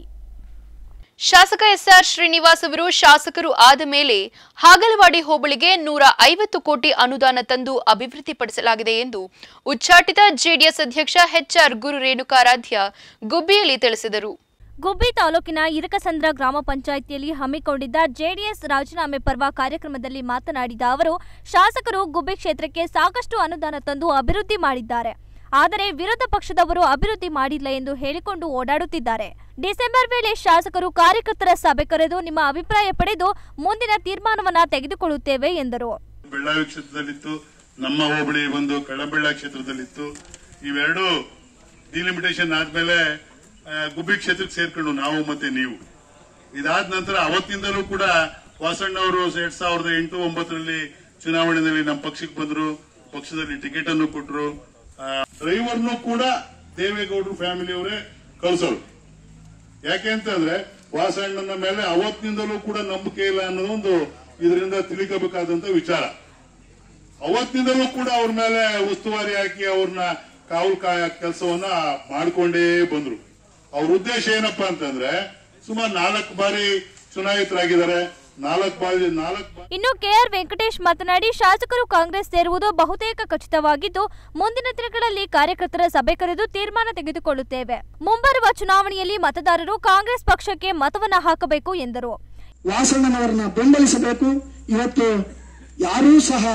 Speaker 1: ಶಾಸಕ ಎಸ್ಆರ್ ಶ್ರೀನಿವಾಸ್ ಅವರು ಶಾಸಕರು ಆದ ಮೇಲೆ ಹಾಗಲವಾಡಿ ಹೋಬಳಿಗೆ ನೂರ ಐವತ್ತು ಕೋಟಿ ಅನುದಾನ ತಂದು ಅಭಿವೃದ್ಧಿಪಡಿಸಲಾಗಿದೆ ಎಂದು ಉಚ್ಚಾಟಿತ ಜೆಡಿಎಸ್ ಅಧ್ಯಕ್ಷ ಎಚ್ಆರ್ ಗುರು ರೇಣುಕಾರಾಧ್ಯ ಗುಬ್ಬಿಯಲ್ಲಿ ತಿಳಿಸಿದರು
Speaker 2: ಗುಬ್ಬಿ ತಾಲೂಕಿನ ಇರಕಸಂದ್ರ ಗ್ರಾಮ ಪಂಚಾಯಿತಿಯಲ್ಲಿ ಹಮ್ಮಿಕೊಂಡಿದ್ದ ಜೆಡಿಎಸ್ ರಾಜೀನಾಮೆ ಪರ್ವ ಕಾರ್ಯಕ್ರಮದಲ್ಲಿ ಮಾತನಾಡಿದ ಅವರು ಶಾಸಕರು ಗುಬ್ಬಿ ಕ್ಷೇತ್ರಕ್ಕೆ ಸಾಕಷ್ಟು ಅನುದಾನ ತಂದು ಅಭಿವೃದ್ಧಿ ಮಾಡಿದ್ದಾರೆ ಆದರೆ ವಿರೋಧ ಪಕ್ಷದವರು ಅಭಿವೃದ್ಧಿ ಮಾಡಿಲ್ಲ ಎಂದು ಹೇಳಿಕೊಂಡು ಓಡಾಡುತ್ತಿದ್ದಾರೆ ಡಿಸೆಂಬರ್ ವೇಳೆ ಶಾಸಕರು ಕಾರ್ಯಕರ್ತರ ಸಭೆ ಕರೆದು ನಿಮ್ಮ ಅಭಿಪ್ರಾಯ ಪಡೆದು ಮುಂದಿನ ತೀರ್ಮಾನವನ್ನ ತೆಗೆದುಕೊಳ್ಳುತ್ತೇವೆ ಎಂದರು
Speaker 11: ಬೆಳ್ಳಾವಿ ಕ್ಷೇತ್ರದಲ್ಲಿತ್ತು ನಮ್ಮ ಹೋಬಳಿ ಒಂದು ಕಳಬೆಳ್ಳ ಕ್ಷೇತ್ರದಲ್ಲಿತ್ತು ಇವೆರಡು ಡಿಲಿಮಿಟೇಷನ್ ಆದ್ಮೇಲೆ ಆ, ಗುಬ್ಬಿ ಕ್ಷೇತ್ರಕ್ಕೆ ಸೇರ್ಕೊಂಡು ನಾವು ಮತ್ತೆ ನೀವು ಇದಾದ ನಂತರ ಅವತ್ತಿಂದಲೂ ಕೂಡ ವಾಸಣ್ಣ ಅವರು ಎರಡ್ ಸಾವಿರದ ಎಂಟು ಒಂಬತ್ತರಲ್ಲಿ ಚುನಾವಣೆಯಲ್ಲಿ ನಮ್ಮ ಪಕ್ಷಕ್ಕೆ ಬಂದ್ರು ಪಕ್ಷದಲ್ಲಿ ಟಿಕೆಟ್ ಅನ್ನು ಕೊಟ್ಟರು ಡ್ರೈವರ್ನು ಕೂಡ ದೇವೇಗೌಡರು ಫ್ಯಾಮಿಲಿಯವರೇ ಕಳಿಸೋರು ಯಾಕೆ ಅಂತಂದ್ರೆ ವಾಸಣ್ಣನ ಮೇಲೆ ಅವತ್ತಿನಿಂದಲೂ ಕೂಡ ನಂಬಿಕೆ ಇಲ್ಲ ಅನ್ನೋದೊಂದು ಇದರಿಂದ ತಿಳಿಕಬೇಕಾದಂತ ವಿಚಾರ ಅವತ್ತಿನಿಂದಲೂ ಕೂಡ ಅವ್ರ ಮೇಲೆ ಉಸ್ತುವಾರಿ ಹಾಕಿ ಅವ್ರನ್ನ ಕಾವಲು ಕಾಯ ಕೆಲಸವನ್ನ ಮಾಡ್ಕೊಂಡೇ ಬಂದ್ರು ಅವ್ರ ಉದ್ದೇಶ ಏನಪ್ಪಾ ಅಂತಂದ್ರೆ ಸುಮಾರು ನಾಲ್ಕು ಬಾರಿ ಚುನಾಯಿತರಾಗಿದ್ದಾರೆ ನಾಲ್ಕು ಬಾರಿ ನಾಲ್ಕು ಬಾರಿ
Speaker 2: ಇನ್ನು ಕೆಆರ್ ವೆಂಕಟೇಶ್ ಮಾತನಾಡಿ ಶಾಸಕರು ಕಾಂಗ್ರೆಸ್ ಸೇರುವುದು ಬಹುತೇಕ ಖಚಿತವಾಗಿದ್ದು ಮುಂದಿನ ದಿನಗಳಲ್ಲಿ ಕಾರ್ಯಕರ್ತರ ಸಭೆ ಕರೆದು ತೀರ್ಮಾನ ತೆಗೆದುಕೊಳ್ಳುತ್ತೇವೆ ಮುಂಬರುವ ಚುನಾವಣೆಯಲ್ಲಿ ಮತದಾರರು ಕಾಂಗ್ರೆಸ್ ಪಕ್ಷಕ್ಕೆ ಮತವನ್ನ ಹಾಕಬೇಕು ಎಂದರು
Speaker 12: ವಾಸಣ್ಣನವರನ್ನ ಬೆಂಬಲಿಸಬೇಕು ಇವತ್ತು ಯಾರೂ ಸಹ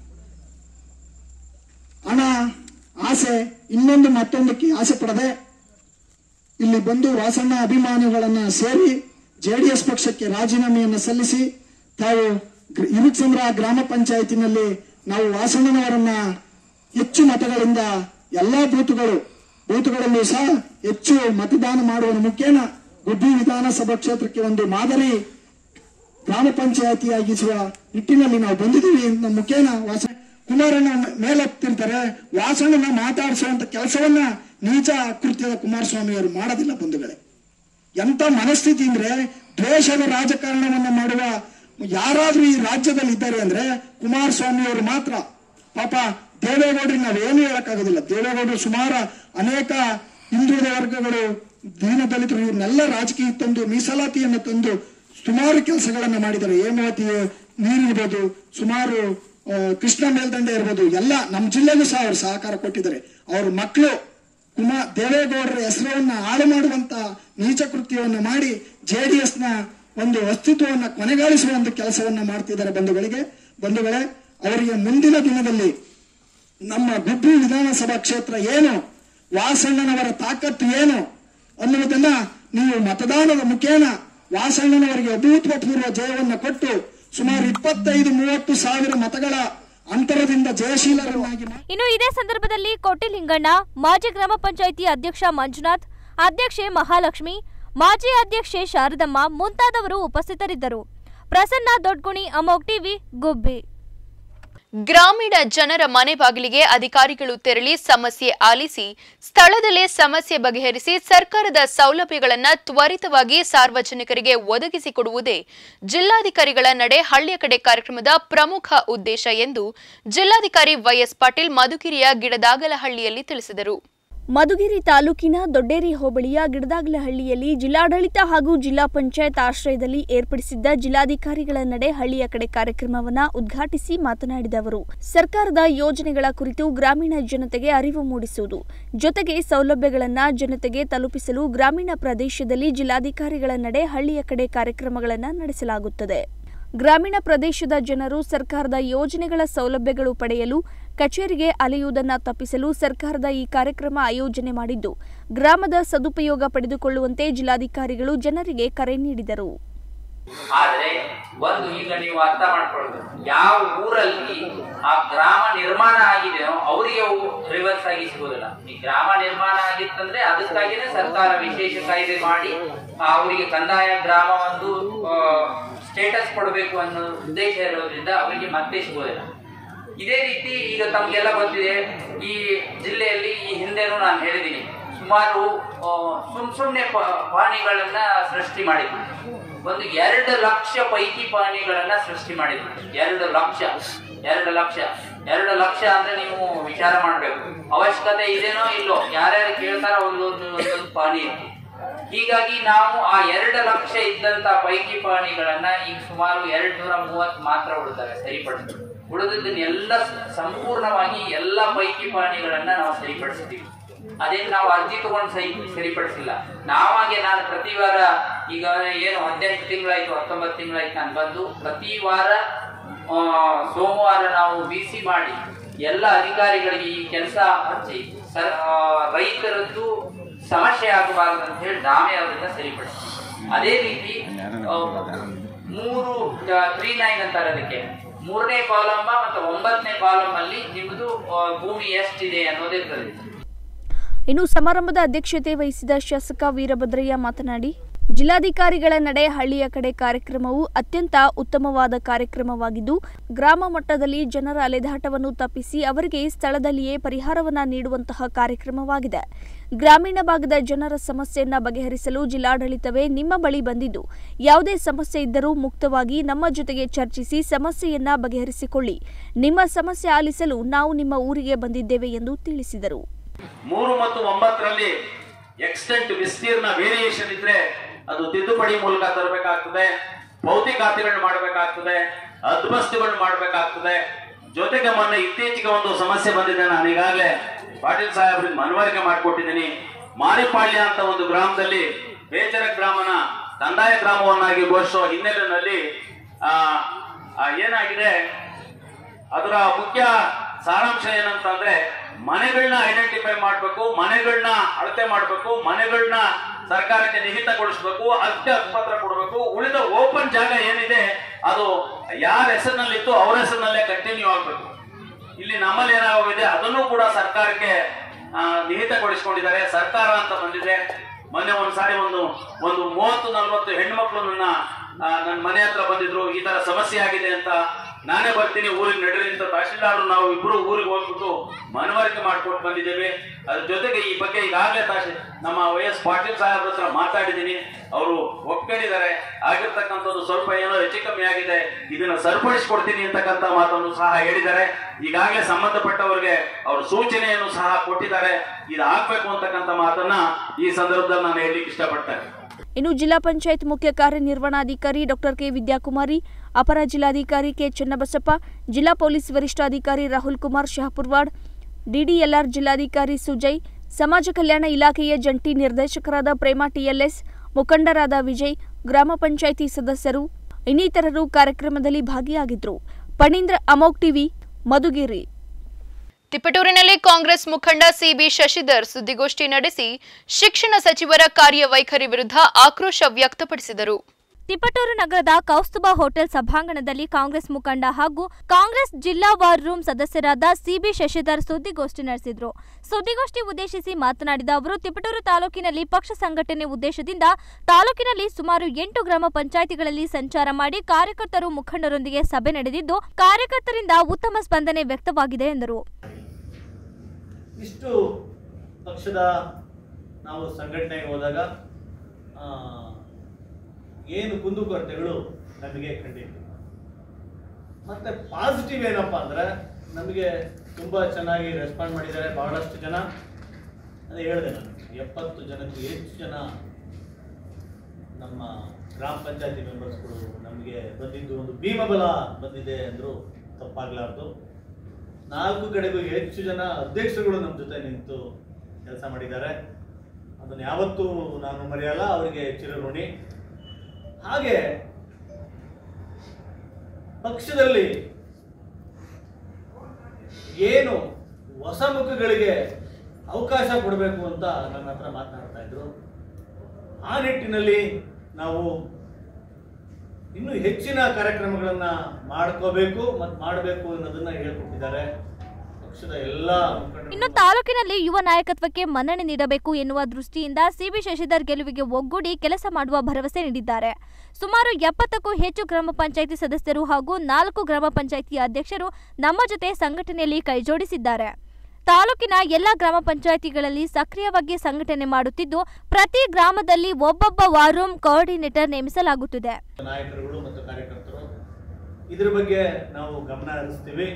Speaker 12: ಹಣ ಆಸೆ ಇನ್ನೊಂದು ಮತ್ತೊಂದಕ್ಕೆ ಆಸೆ ಪಡದೆ ಇಲ್ಲಿ ಬಂದು ವಾಸಣ್ಣ ಅಭಿಮಾನಿಗಳನ್ನ ಸೇರಿ ಜೆಡಿಎಸ್ ಪಕ್ಷಕ್ಕೆ ರಾಜೀನಾಮೆಯನ್ನು ಸಲ್ಲಿಸಿ ತಾವು ಗ್ರ- ಇರುಕ್ಸಂದ್ರ ಗ್ರಾಮ ಪಂಚಾಯತಿನಲ್ಲಿ ನಾವು ವಾಸಣ್ಣನವರನ್ನ ಹೆಚ್ಚು ಮತಗಳಿಂದ ಎಲ್ಲಾ ಬೂತುಗಳು ಬೂತುಗಳಲ್ಲೂ ಸಹ ಹೆಚ್ಚು ಮತದಾನ ಮಾಡುವ ಮುಖೇನ ಗುಬ್ಬಿ ವಿಧಾನಸಭಾ ಕ್ಷೇತ್ರಕ್ಕೆ ಒಂದು ಮಾದರಿ ಗ್ರಾಮ ಪಂಚಾಯತಿಯಾಗಿಸುವ ನಿಟ್ಟಿನಲ್ಲಿ ನಾವು ಬಂದಿದ್ದೀವಿ ನಮ್ಮ ಮುಖೇನ ವಾಸ ಕುಮಾರಣ್ಣ ಮೇಲೆತ್ತಿರ್ತಾರೆ ವಾಸಣ್ಣನ ಮಾತಾಡಿಸುವಂತ ಕೆಲಸವನ್ನ ನೀಚ ಕೃತ್ಯದ ಕುಮಾರಸ್ವಾಮಿ ಅವರು ಮಾಡೋದಿಲ್ಲ ಬಂಧುಗಳೇ ಎಂತ ಮನಸ್ಥಿತಿ ಅಂದ್ರೆ ದ್ವೇಷದ ರಾಜಕಾರಣವನ್ನ ಮಾಡುವ ಯಾರಾದ್ರೂ ಈ ರಾಜ್ಯದಲ್ಲಿ ಇದ್ದಾರೆ ಅಂದ್ರೆ ಕುಮಾರಸ್ವಾಮಿ ಅವರು ಮಾತ್ರ ಪಾಪ ದೇವೇಗೌಡರಿಗೆ ನಾವೇನು ಹೇಳಕ್ಕಾಗೋದಿಲ್ಲ ದೇವೇಗೌಡರು ಸುಮಾರು ಅನೇಕ ಹಿಂದುಳಿದ ವರ್ಗಗಳು ದೀನ ದಲಿತರು ಇವನ್ನೆಲ್ಲ ರಾಜಕೀಯ ತಂದು ಮೀಸಲಾತಿಯನ್ನು ತಂದು ಸುಮಾರು ಕೆಲಸಗಳನ್ನ ಮಾಡಿದ್ದಾರೆ ಹೇಮಾವತಿ ನೀರಿರ್ಬೋದು ಸುಮಾರು ಆ, ಕೃಷ್ಣ ಮೇಲ್ದಂಡೆ ಇರ್ಬೋದು ಎಲ್ಲ ನಮ್ಮ ಜಿಲ್ಲೆಗೂ ಸಹ ಅವರು ಸಹಕಾರ ಕೊಟ್ಟಿದ್ದಾರೆ ಅವ್ರ ಮಕ್ಕಳು ಕುಮಾರ್ ದೇವೇಗೌಡರ ಹೆಸರನ್ನ ಹಾಳು ಮಾಡುವಂತ ನೀಚ ಕೃತ್ಯವನ್ನ ಮಾಡಿ ಜೆಡಿಎಸ್ ನ ಒಂದು ಅಸ್ತಿತ್ವವನ್ನ ಕೊನೆಗಾಣಿಸುವ ಒಂದು ಕೆಲಸವನ್ನ ಮಾಡ್ತಿದ್ದಾರೆ ಬಂಧುಗಳಿಗೆ ಬಂಧುಗಳೇ ಅವರಿಗೆ ಮುಂದಿನ ದಿನದಲ್ಲಿ ನಮ್ಮ ಗುಬ್ಬಿ ವಿಧಾನಸಭಾ ಕ್ಷೇತ್ರ ಏನು ವಾಸಣ್ಣನವರ ತಾಕತ್ತು ಏನು ಅನ್ನುವುದನ್ನ ನೀವು ಮತದಾನದ ಮುಖೇನ ವಾಸಣ್ಣನವರಿಗೆ ಅಭೂತಪೂರ್ವ ಜಯವನ್ನು ಕೊಟ್ಟು ಸುಮಾರು ಇಪ್ಪತ್ತೈದು ಮೂವತ್ತು ಸಾವಿರ ಮತಗಳ ಅಂತರದಿಂದ ಜಯಶೀಲರನ್ನಾಗಿ ಮಾಡಿ
Speaker 2: ಇನ್ನು ಇದೇ ಸಂದರ್ಭದಲ್ಲಿ ಕೊಟ್ಟಿಲಿಂಗಣ್ಣ ಮಾಜಿ ಗ್ರಾಮ ಪಂಚಾಯಿತಿ ಅಧ್ಯಕ್ಷ ಮಂಜುನಾಥ್ ಅಧ್ಯಕ್ಷೆ ಮಹಾಲಕ್ಷ್ಮಿ ಮಾಜಿ ಅಧ್ಯಕ್ಷೆ ಶಾರದಮ್ಮ ಮುಂತಾದವರು ಉಪಸ್ಥಿತರಿದ್ದರು ಪ್ರಸನ್ನ ದೊಡ್ಗುಣಿ ಅಮೋಕ್ ಟಿವಿ ಗುಬ್ಬಿ
Speaker 1: ಗ್ರಾಮೀಣ ಜನರ ಮನೆ ಬಾಗಿಲಿಗೆ ಅಧಿಕಾರಿಗಳು ತೆರಳಿ ಸಮಸ್ಯೆ ಆಲಿಸಿ ಸ್ಥಳದಲ್ಲೇ ಸಮಸ್ಯೆ ಬಗೆಹರಿಸಿ ಸರ್ಕಾರದ ಸೌಲಭ್ಯಗಳನ್ನು ತ್ವರಿತವಾಗಿ ಸಾರ್ವಜನಿಕರಿಗೆ ಒದಗಿಸಿಕೊಡುವುದೇ ಜಿಲ್ಲಾಧಿಕಾರಿಗಳ ನಡೆ ಹಳ್ಳಿಯ ಕಡೆ ಕಾರ್ಯಕ್ರಮದ ಪ್ರಮುಖ ಉದ್ದೇಶ ಎಂದು ಜಿಲ್ಲಾಧಿಕಾರಿ ವೈಎಸ್ ಪಾಟೀಲ್ ಮಧುಗಿರಿಯ ಗಿಡದಾಗಲಹಳ್ಳಿಯಲ್ಲಿ ತಿಳಿಸಿದರು
Speaker 8: ಮಧುಗಿರಿ ತಾಲೂಕಿನ ದೊಡ್ಡೇರಿ ಹೋಬಳಿಯ ಗಿಡದಾಗಲಹಳ್ಳಿಯಲ್ಲಿ ಜಿಲ್ಲಾಡಳಿತ ಹಾಗೂ ಜಿಲ್ಲಾ ಪಂಚಾಯತ್ ಆಶ್ರಯದಲ್ಲಿ ಏರ್ಪಡಿಸಿದ್ದ ಜಿಲ್ಲಾಧಿಕಾರಿಗಳ ನಡೆ ಹಳ್ಳಿಯ ಕಡೆ ಕಾರ್ಯಕ್ರಮವನ್ನ ಉದ್ಘಾಟಿಸಿ ಮಾತನಾಡಿದ ಅವರು ಸರ್ಕಾರದ ಯೋಜನೆಗಳ ಕುರಿತು ಗ್ರಾಮೀಣ ಜನತೆಗೆ ಅರಿವು ಮೂಡಿಸುವುದು ಜೊತೆಗೆ ಸೌಲಭ್ಯಗಳನ್ನ ಜನತೆಗೆ ತಲುಪಿಸಲು ಗ್ರಾಮೀಣ ಪ್ರದೇಶದಲ್ಲಿ ಜಿಲ್ಲಾಧಿಕಾರಿಗಳ ನಡೆ ಹಳ್ಳಿಯ ಕಡೆ ಕಾರ್ಯಕ್ರಮಗಳನ್ನು ನಡೆಸಲಾಗುತ್ತದೆ ಗ್ರಾಮೀಣ ಪ್ರದೇಶದ ಜನರು ಸರ್ಕಾರದ ಯೋಜನೆಗಳ ಸೌಲಭ್ಯಗಳು ಪಡೆಯಲು ಕಚೇರಿಗೆ ಅಲೆಯುವುದನ್ನು ತಪ್ಪಿಸಲು ಸರ್ಕಾರದ ಈ ಕಾರ್ಯಕ್ರಮ ಆಯೋಜನೆ ಮಾಡಿದ್ದು ಗ್ರಾಮದ ಸದುಪಯೋಗ ಪಡೆದುಕೊಳ್ಳುವಂತೆ ಜಿಲ್ಲಾಧಿಕಾರಿಗಳು ಜನರಿಗೆ ಕರೆ ನೀಡಿದರು
Speaker 13: ಆದ್ರೆ ಒಂದು ಈಗ ನೀವು ಅರ್ಥ ಮಾಡ್ಕೊಳ್ಬೇಕು ಯಾವ ಊರಲ್ಲಿ ಆ ಗ್ರಾಮ ನಿರ್ಮಾಣ ಆಗಿದೆಯೋ ಅವರಿಗೆ ಅವು ರಿವರ್ಸ್ ಆಗಿ ಸಿಗೋದಿಲ್ಲ ಈ ಗ್ರಾಮ ನಿರ್ಮಾಣ ಆಗಿತ್ತಂದ್ರೆ ಅದಕ್ಕಾಗಿನೇ ಸರ್ಕಾರ ವಿಶೇಷ ಕಾಯ್ದೆ ಮಾಡಿ ಆ ಅವರಿಗೆ ಕಂದಾಯ ಗ್ರಾಮ ಒಂದು ಸ್ಟೇಟಸ್ ಕೊಡಬೇಕು ಅನ್ನೋ ಉದ್ದೇಶ ಇರೋದ್ರಿಂದ ಅವರಿಗೆ ಮತ್ತೆ ಸಿಗೋದಿಲ್ಲ ಇದೇ ರೀತಿ ಈಗ ತಮ್ಗೆಲ್ಲ ಗೊತ್ತಿದೆ ಈ ಜಿಲ್ಲೆಯಲ್ಲಿ ಈ ಹಿಂದೆನೂ ನಾನು ಹೇಳಿದ್ದೀನಿ ಸುಮಾರು ಆ, ಸುಮ್ ಸುಮ್ನೆ ಪ- ಪಾಣಿಗಳನ್ನ ಸೃಷ್ಟಿ ಮಾಡಿದ್ರು ಒಂದು ಎರಡು ಲಕ್ಷ ಪೈಕಿ ಪಾಣಿಗಳನ್ನ ಸೃಷ್ಟಿ ಮಾಡಿದ್ರು ಎರಡು ಲಕ್ಷ ಎರಡು ಲಕ್ಷ ಎರಡು ಲಕ್ಷ ಅಂದ್ರೆ ನೀವು ವಿಚಾರ ಮಾಡ್ಬೇಕು ಅವಶ್ಯಕತೆ ಇದೇನೋ ಇಲ್ಲೋ ಯಾರ್ಯಾರು ಕೇಳ್ತಾರೋ ಒಂದೊಂದು ಒಂದೊಂದು ಪಾನಿ ಇತ್ತು ಹೀಗಾಗಿ ನಾವು ಆ ಎರಡು ಲಕ್ಷ ಇದ್ದಂತ ಪೈಕಿ ಪಾಣಿಗಳನ್ನ ಈಗ ಸುಮಾರು ಎರಡ್ ನೂರ ಮೂವತ್ ಮಾತ್ರ ಉಳಿದಾವೆ ಸರಿಪಡಿಸ್ತೀವಿ ಉಳಿದದನ್ನೆಲ್ಲ ಸಂಪೂರ್ಣವಾಗಿ ಎಲ್ಲ ಪೈಕಿ ಪಾಣಿಗಳನ್ನ ನಾವು ಸರಿಪಡಿಸ್ತೀವಿ ಅದೇನು ನಾವು ಅರ್ಜಿ ತಗೊಂಡು ಸರಿ ಸರಿಪಡಿಸಿಲ್ಲ ನಾವಾಗೆ ನಾನು ಪ್ರತಿ ವಾರ ಈಗ ಏನು ಹದಿನೆಂಟು ತಿಂಗಳಾಯ್ತು ಹತ್ತೊಂಬತ್ತು ತಿಂಗಳಾಯ್ತು ನಾನು ಬಂದು ಪ್ರತಿ ವಾರ ಆ, ಸೋಮವಾರ ನಾವು ಬಿ ಸಿ ಮಾಡಿ ಎಲ್ಲ ಅಧಿಕಾರಿಗಳಿಗೆ ಈ ಕೆಲಸ ಹಚ್ಚಿ ಸರ್ ಆ, ರೈತರದ್ದು ಸಮಸ್ಯೆ ಆಗಬಾರದು ಅಂತ ಹೇಳಿ ನಾವೇ ಅದನ್ನ ಸರಿಪಡಿಸ್ತೀವಿ ಅದೇ ರೀತಿ ಆ, ಮೂರು ತ್ರೀ ನೈನ್ ಅಂತಾರೆ ಅದಕ್ಕೆ ಮೂರನೇ ಕಾಲಮ್ ಮತ್ತು ಒಂಬತ್ತನೇ ಕಾಲಮ್ ಅಲ್ಲಿ ನಿಮ್ಮದು ಆ, ಭೂಮಿ ಎಷ್ಟಿದೆ ಅನ್ನೋದಿರ್ತದೆ
Speaker 8: ಇನ್ನು ಸಮಾರಂಭದ ಅಧ್ಯಕ್ಷತೆ ವಹಿಸಿದ ಶಾಸಕ ವೀರಭದ್ರಯ್ಯ ಮಾತನಾಡಿ ಜಿಲ್ಲಾಧಿಕಾರಿಗಳ ನಡೆ ಹಳ್ಳಿಯ ಕಡೆ ಕಾರ್ಯಕ್ರಮವು ಅತ್ಯಂತ ಉತ್ತಮವಾದ ಕಾರ್ಯಕ್ರಮವಾಗಿದ್ದು ಗ್ರಾಮ ಮಟ್ಟದಲ್ಲಿ ಜನರ ಅಲೆದಾಟವನ್ನು ತಪ್ಪಿಸಿ ಅವರಿಗೆ ಸ್ಥಳದಲ್ಲಿಯೇ ಪರಿಹಾರವನ್ನ ನೀಡುವಂತಹ ಕಾರ್ಯಕ್ರಮವಾಗಿದೆ ಗ್ರಾಮೀಣ ಭಾಗದ ಜನರ ಸಮಸ್ಯೆಯನ್ನ ಬಗೆಹರಿಸಲು ಜಿಲ್ಲಾಡಳಿತವೇ ನಿಮ್ಮ ಬಳಿ ಬಂದಿದ್ದು ಯಾವುದೇ ಸಮಸ್ಯೆ ಇದ್ದರೂ ಮುಕ್ತವಾಗಿ ನಮ್ಮ ಜೊತೆಗೆ ಚರ್ಚಿಸಿ ಸಮಸ್ಯೆಯನ್ನ ಬಗೆಹರಿಸಿಕೊಳ್ಳಿ ನಿಮ್ಮ ಸಮಸ್ಯೆ ಆಲಿಸಲು ನಾವು ನಿಮ್ಮ ಊರಿಗೆ ಬಂದಿದ್ದೇವೆ ಎಂದು ತಿಳಿಸಿದರು
Speaker 14: ಮೂರು ಮತ್ತು ಒಂಬತ್ತರಲ್ಲಿ ಎಕ್ಸ್ಟೆಂಟ್ ವಿಸ್ತೀರ್ಣ ವೇರಿಯೇಷನ್ ಇದ್ರೆ ಅದು ತಿದ್ದುಪಡಿ ಮೂಲಕ ತರಬೇಕಾಗ್ತದೆ ಭೌತಿಕಾತಿಗಳನ್ನ ಮಾಡಬೇಕಾಗ್ತದೆ ಅದ್ಬಸ್ತುಗಳನ್ನ ಮಾಡಬೇಕಾಗ್ತದೆ ಜೊತೆಗೆ ಮೊನ್ನೆ ಇತ್ತೀಚೆಗೆ ಒಂದು ಸಮಸ್ಯೆ ಬಂದಿದೆ ನಾನು ಈಗಾಗಲೇ ಪಾಟೀಲ್ ಸಾಹೇಬ್ರಿಗೆ ಮನವರಿಕೆ ಮಾಡಿಕೊಟ್ಟಿದ್ದೀನಿ ಮಾರಿಪಾಳ್ಯ ಅಂತ ಒಂದು ಗ್ರಾಮದಲ್ಲಿ ಬೇಚರ ಗ್ರಾಮನ ಕಂದಾಯ ಗ್ರಾಮವನ್ನಾಗಿ ಘೋಷಿಸುವ ಹಿನ್ನೆಲೆಯಲ್ಲಿ ಆ, ಆ, ಏನಾಗಿದೆ ಅದರ ಮುಖ್ಯ ಸಾರಾಂಶ ಏನಂತಂದ್ರೆ ಮನೆಗಳನ್ನ ಐಡೆಂಟಿಫೈ ಮಾಡಬೇಕು ಮನೆಗಳನ್ನ ಅಳತೆ ಮಾಡಬೇಕು ಮನೆಗಳನ್ನ ಸರ್ಕಾರಕ್ಕೆ ನಿಹಿತಗೊಳಿಸಬೇಕು ಅತ್ಯ ಪತ್ರ ಕೊಡಬೇಕು ಉಳಿದ ಓಪನ್ ಜಾಗ ಏನಿದೆ ಅದು ಯಾರ ಹೆಸರಿನಲ್ಲಿತ್ತು ಅವ್ರ ಹೆಸರಿನಲ್ಲೇ ಕಂಟಿನ್ಯೂ ಆಗಬೇಕು ಇಲ್ಲಿ ನಮ್ಮಲ್ಲಿ ಏನಾಗೋಗಿದೆ ಅದನ್ನು ಕೂಡ ಸರ್ಕಾರಕ್ಕೆ ಆ, ನಿಹಿತಗೊಳಿಸ್ಕೊಂಡಿದ್ದಾರೆ ಸರ್ಕಾರ ಅಂತ ಬಂದಿದೆ ಮೊನ್ನೆ ಒಂದ್ಸಾರಿ ಒಂದು ಒಂದು ಮೂವತ್ತು ನಲ್ವತ್ತು ಹೆಣ್ಮಕ್ಳು ನನ್ನ ಆ, ನನ್ನ ಮನೆ ಹತ್ರ ಬಂದಿದ್ರು ಈ ತರ ಸಮಸ್ಯೆ ಆಗಿದೆ ಅಂತ ನಾನೇ ಬರ್ತೀನಿ ಊರಿಗೆ ನಡ್ರಿ ಅಂತ ತಹಶೀಲ್ದಾರ್ ನಾವು ಇಬ್ರು ಊರಿಗೆ ಹೋಗ್ಬಿಟ್ಟು ಮನವರಿಕೆ ಮಾಡ್ಕೊಟ್ಟು ಬಂದಿದ್ದೇವೆ ಅದ್ರ ಜೊತೆಗೆ ಈ ಬಗ್ಗೆ ಈಗಾಗಲೇ ತಹಶೀಲ್ ನಮ್ಮ ವೈ ಎಸ್ ಪಾಟೀಲ್ ಸಾಹೇಬ್ರ ಹತ್ರ ಮಾತಾಡಿದ್ದೀನಿ ಅವರು ಒಪ್ಕೊಂಡಿದ್ದಾರೆ ಆಗಿರ್ತಕ್ಕಂಥದ್ದು ಸ್ವಲ್ಪ ಏನೋ ಹೆಚ್ಚು ಕಮ್ಮಿ ಆಗಿದೆ ಇದನ್ನ ಸರಿಪಡಿಸ್ಕೊಡ್ತೀನಿ ಅಂತಕ್ಕಂಥ ಮಾತನ್ನು ಸಹ ಹೇಳಿದ್ದಾರೆ ಈಗಾಗಲೇ ಸಂಬಂಧಪಟ್ಟವರಿಗೆ ಅವರು ಸೂಚನೆಯನ್ನು ಸಹ ಕೊಟ್ಟಿದ್ದಾರೆ ಇದು ಆಗ್ಬೇಕು ಅಂತಕ್ಕಂಥ ಮಾತನ್ನ ಈ ಸಂದರ್ಭದಲ್ಲಿ ನಾನು ಹೇಳಲಿಕ್ಕೆ ಇಷ್ಟಪಡ್ತೇನೆ
Speaker 8: ಇನ್ನು ಜಿಲ್ಲಾ ಪಂಚಾಯತ್ ಮುಖ್ಯ ಕಾರ್ಯನಿರ್ವಹಣಾಧಿಕಾರಿ ಡಾಕ್ಟರ್ ಕೆ ವಿದ್ಯಾಕುಮಾರಿ ಅಪರ ಜಿಲ್ಲಾಧಿಕಾರಿ ಕೆ ಚನ್ನಬಸಪ್ಪ ಜಿಲ್ಲಾ ಪೊಲೀಸ್ ವರಿಷ್ಠಾಧಿಕಾರಿ ರಾಹುಲ್ ಕುಮಾರ್ ಶಹಪುರ್ವಾಡ್ ಡಿಡಿಎಲ್ಆರ್ ಜಿಲ್ಲಾಧಿಕಾರಿ ಸುಜಯ್ ಸಮಾಜ ಕಲ್ಯಾಣ ಇಲಾಖೆಯ ಜಂಟಿ ನಿರ್ದೇಶಕರಾದ ಪ್ರೇಮಾ ಟಿಎಲ್ಎಸ್ ಮುಖಂಡರಾದ ವಿಜಯ್ ಗ್ರಾಮ ಪಂಚಾಯಿತಿ ಸದಸ್ಯರು ಇನ್ನಿತರರು ಕಾರ್ಯಕ್ರಮದಲ್ಲಿ ಭಾಗಿಯಾಗಿದ್ದರು ಪಣೀಂದ್ರ ಅಮೋಕ್ ಟಿವಿ ಮಧುಗಿರಿ
Speaker 1: ತಿಪಟೂರಿನಲ್ಲಿ ಕಾಂಗ್ರೆಸ್ ಮುಖಂಡ ಸಿಬಿ ಶಶಿಧರ್ ಸುದ್ದಿಗೋಷ್ಠಿ ನಡೆಸಿ ಶಿಕ್ಷಣ ಸಚಿವರ ಕಾರ್ಯವೈಖರಿ ವಿರುದ್ಧ ಆಕ್ರೋಶ ವ್ಯಕ್ತಪಡಿಸಿದರು
Speaker 2: ತಿಪಟೂರು ನಗರದ ಕೌಸ್ತುಭ ಹೋಟೆಲ್ ಸಭಾಂಗಣದಲ್ಲಿ ಕಾಂಗ್ರೆಸ್ ಮುಖಂಡ ಹಾಗೂ ಕಾಂಗ್ರೆಸ್ ಜಿಲ್ಲಾ ವಾರ್ ರೂಮ್ ಸದಸ್ಯರಾದ ಸಿಬಿ ಶಶಿಧರ್ ಸುದ್ದಿಗೋಷ್ಠಿ ನಡೆಸಿದ್ರು ಸುದ್ದಿಗೋಷ್ಠಿ ಉದ್ದೇಶಿಸಿ ಮಾತನಾಡಿದ ಅವರು ತಿಪಟೂರು ತಾಲೂಕಿನಲ್ಲಿ ಪಕ್ಷ ಸಂಘಟನೆ ಉದ್ದೇಶದಿಂದ ತಾಲೂಕಿನಲ್ಲಿ ಸುಮಾರು ಎಂಟು ಗ್ರಾಮ ಪಂಚಾಯಿತಿಗಳಲ್ಲಿ ಸಂಚಾರ ಮಾಡಿ ಕಾರ್ಯಕರ್ತರು ಮುಖಂಡರೊಂದಿಗೆ ಸಭೆ ನಡೆದಿದ್ದು ಕಾರ್ಯಕರ್ತರಿಂದ ಉತ್ತಮ ಸ್ಪಂದನೆ ವ್ಯಕ್ತವಾಗಿದೆ ಎಂದರು
Speaker 15: ಇಷ್ಟು ಪಕ್ಷದ ನಾವು ಸಂಘಟನೆಗೆ ಹೋದಾಗ ಆ, ಏನು ಕುಂದುಕೊರತೆಗಳು ನಮಗೆ ಕಂಡಿತ್ತು ಮತ್ತೆ ಪಾಸಿಟಿವ್ ಏನಪ್ಪ ಅಂದ್ರೆ ನಮಗೆ ತುಂಬ ಚೆನ್ನಾಗಿ ರೆಸ್ಪಾಂಡ್ ಮಾಡಿದ್ದಾರೆ ಬಹಳಷ್ಟು ಜನ ಅದೇ ಹೇಳಿದೆ ನಾನು ಎಪ್ಪತ್ತು ಜನಕ್ಕೂ ಹೆಚ್ಚು ಜನ ನಮ್ಮ ಗ್ರಾಮ ಪಂಚಾಯತಿ ಮೆಂಬರ್ಸ್ಗಳು ನಮಗೆ ಬಂದಿದ್ದು ಒಂದು ಭೀಮಬಲ ಬಂದಿದೆ ಅಂದರೂ ತಪ್ಪಾಗಲಾರ್ದು ನಾಲ್ಕು ಕಡೆಗೂ ಹೆಚ್ಚು ಜನ ಅಧ್ಯಕ್ಷರುಗಳು ನಮ್ಮ ಜೊತೆ ನಿಂತು ಕೆಲಸ ಮಾಡಿದ್ದಾರೆ ಅದನ್ನು ಯಾವತ್ತೂ ನಾನು ಮರೆಯಲ್ಲ ಅವರಿಗೆ ಚಿರಋಣಿ ಹಾಗೆ ಪಕ್ಷದಲ್ಲಿ ಏನು ಹೊಸ ಮುಖಗಳಿಗೆ ಅವಕಾಶ ಕೊಡಬೇಕು ಅಂತ ನನ್ನ ಹತ್ರ ಮಾತನಾಡ್ತಾ ಇದ್ರು ಆ ನಿಟ್ಟಿನಲ್ಲಿ ನಾವು ಇನ್ನೂ ಹೆಚ್ಚಿನ ಕಾರ್ಯಕ್ರಮಗಳನ್ನ ಮಾಡ್ಕೋಬೇಕು ಮತ್ತು ಮಾಡಬೇಕು ಅನ್ನೋದನ್ನ ಹೇಳ್ಕೊಟ್ಟಿದ್ದಾರೆ ಪಕ್ಷದ ಎಲ್ಲ ಮುಖಂಡರು
Speaker 2: ಇನ್ನು ತಾಲೂಕಿನಲ್ಲಿ ಯುವ ನಾಯಕತ್ವಕ್ಕೆ ಮನ್ನಣೆ ನೀಡಬೇಕು ಎನ್ನುವ ದೃಷ್ಟಿಯಿಂದ ಸಿಬಿ ಶಶಿಧರ್ ಗೆಲುವಿಗೆ ಒಗ್ಗೂಡಿ ಕೆಲಸ ಮಾಡುವ ಭರವಸೆ ನೀಡಿದ್ದಾರೆ ಸುಮಾರು ಎಪ್ಪತ್ತಕ್ಕೂ ಹೆಚ್ಚು ಗ್ರಾಮ ಪಂಚಾಯಿತಿ ಸದಸ್ಯರು ಹಾಗೂ ನಾಲ್ಕು ಗ್ರಾಮ ಪಂಚಾಯಿತಿ ಅಧ್ಯಕ್ಷರು ನಮ್ಮ ಜೊತೆ ಸಂಘಟನೆಯಲ್ಲಿ ಕೈಜೋಡಿಸಿದ್ದಾರೆ ತಾಲೂಕಿನ ಎಲ್ಲ ಗ್ರಾಮ ಪಂಚಾಯಿತಿಗಳಲ್ಲಿ ಸಕ್ರಿಯವಾಗಿ ಸಂಘಟನೆ ಮಾಡುತ್ತಿದ್ದು ಪ್ರತಿ ಗ್ರಾಮದಲ್ಲಿ ಒಬ್ಬೊಬ್ಬ ವಾರ್ ರೂಮ್ ಕೋಆರ್ಡಿನೇಟರ್ ನೇಮಿಸಲಾಗುತ್ತಿದೆ
Speaker 15: ನಾಯಕರುಗಳು ಮತ್ತು ಕಾರ್ಯಕರ್ತರು ಇದ್ರ ಬಗ್ಗೆ ನಾವು ಗಮನ ಹರಿಸ್ತೀವಿ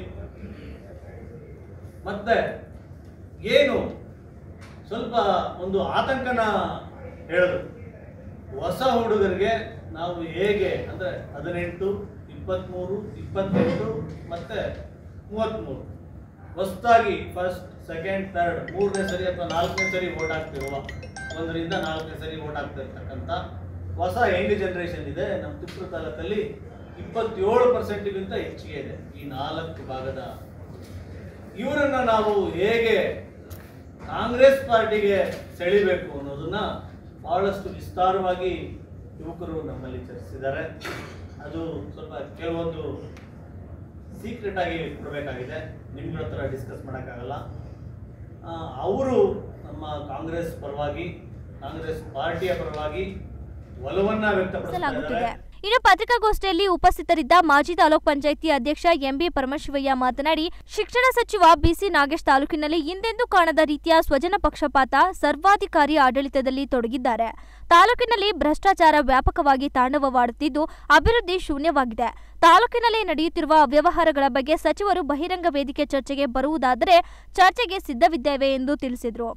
Speaker 15: ಮತ್ತೆ ಏನು ಸ್ವಲ್ಪ ಒಂದು ಆತಂಕನ ಹೇಳಿದ್ರು ಹೊಸ ಹುಡುಗರಿಗೆ ನಾವು ಹೇಗೆ ಅಂದ್ರೆ ಹದಿನೆಂಟು ಇಪ್ಪತ್ತ್ಮೂರು ಇಪ್ಪತ್ತೆಂಟು ಮತ್ತೆ ಮೂವತ್ತ್ಮೂರು ಹೊಸದಾಗಿ ಫಸ್ಟ್ ಸೆಕೆಂಡ್ ಥರ್ಡ್ ಮೂರನೇ ಸರಿ ಅಥವಾ ನಾಲ್ಕನೇ ಸರಿ ವೋಟ್ ಹಾಕ್ತಿರುವ ಒಂದರಿಂದ ನಾಲ್ಕನೇ ಸರಿ ವೋಟ್ ಹಾಕ್ತಿರ್ತಕ್ಕಂಥ ಹೊಸ ಯಂಗ್ ಜನರೇಷನ್ ಇದೆ ನಮ್ಮ ತಿಪ್ಪೂರು ತಾಲೂಕಲ್ಲಿ ಇಪ್ಪತ್ತೇಳು ಪರ್ಸೆಂಟ್ಗಿಂತ ಹೆಚ್ಚಿಗೆ ಇದೆ ಈ ನಾಲ್ಕು ಭಾಗದ ಇವರನ್ನ ನಾವು ಹೇಗೆ ಕಾಂಗ್ರೆಸ್ ಪಾರ್ಟಿಗೆ ಸೆಳಿಬೇಕು ಅನ್ನೋದನ್ನ ಬಹಳಷ್ಟು ವಿಸ್ತಾರವಾಗಿ ಯುವಕರು ನಮ್ಮಲ್ಲಿ ಚರ್ಚಿಸಿದ್ದಾರೆ ಅದು ಸ್ವಲ್ಪ ಕೆಲವೊಂದು ಸೀಕ್ರೆಟ್ ಆಗಿ ಕೊಡಬೇಕಾಗಿದೆ ನಿಮ್ಗಳ ಹತ್ರ ಡಿಸ್ಕಸ್ ಮಾಡೋಕ್ಕಾಗಲ್ಲ ಅವರು ನಮ್ಮ ಕಾಂಗ್ರೆಸ್ ಪರವಾಗಿ ಕಾಂಗ್ರೆಸ್ ಪಾರ್ಟಿಯ ಪರವಾಗಿ ಒಲವನ್ನ ವ್ಯಕ್ತಪಡಿಸ್ತಾ
Speaker 2: ನಡೆಸಲಾಗುತ್ತಿದೆ
Speaker 15: ಇದ್ದಾರೆ
Speaker 2: ಇನ್ನು ಪತ್ರಿಕಾಗೋಷ್ಠಿಯಲ್ಲಿ ಉಪಸ್ಥಿತರಿದ್ದ ಮಾಜಿ ತಾಲೂಕ್ ಪಂಚಾಯಿತಿ ಅಧ್ಯಕ್ಷ ಎಂಬಿ ಪರಮಶಿವಯ್ಯ ಮಾತನಾಡಿ ಶಿಕ್ಷಣ ಸಚಿವ ಬಿಸಿ ನಾಗೇಶ್ ತಾಲೂಕಿನಲ್ಲಿ ಹಿಂದೆಂದೂ ಕಾಣದ ರೀತಿಯ ಸ್ವಜನ ಪಕ್ಷಪಾತ ಸರ್ವಾಧಿಕಾರಿ ಆಡಳಿತದಲ್ಲಿ ತೊಡಗಿದ್ದಾರೆ ತಾಲೂಕಿನಲ್ಲಿ ಭ್ರಷ್ಟಾಚಾರ ವ್ಯಾಪಕವಾಗಿ ತಾಂಡವವಾಡುತ್ತಿದ್ದು ಅಭಿವೃದ್ಧಿ ಶೂನ್ಯವಾಗಿದೆ ತಾಲೂಕಿನಲ್ಲಿ ನಡೆಯುತ್ತಿರುವ ಅವ್ಯವಹಾರಗಳ ಬಗ್ಗೆ ಸಚಿವರು ಬಹಿರಂಗ ವೇದಿಕೆ ಚರ್ಚೆಗೆ ಬರುವುದಾದರೆ ಚರ್ಚೆಗೆ ಸಿದ್ಧವಿದ್ದೇವೆ ಎಂದು ತಿಳಿಸಿದರು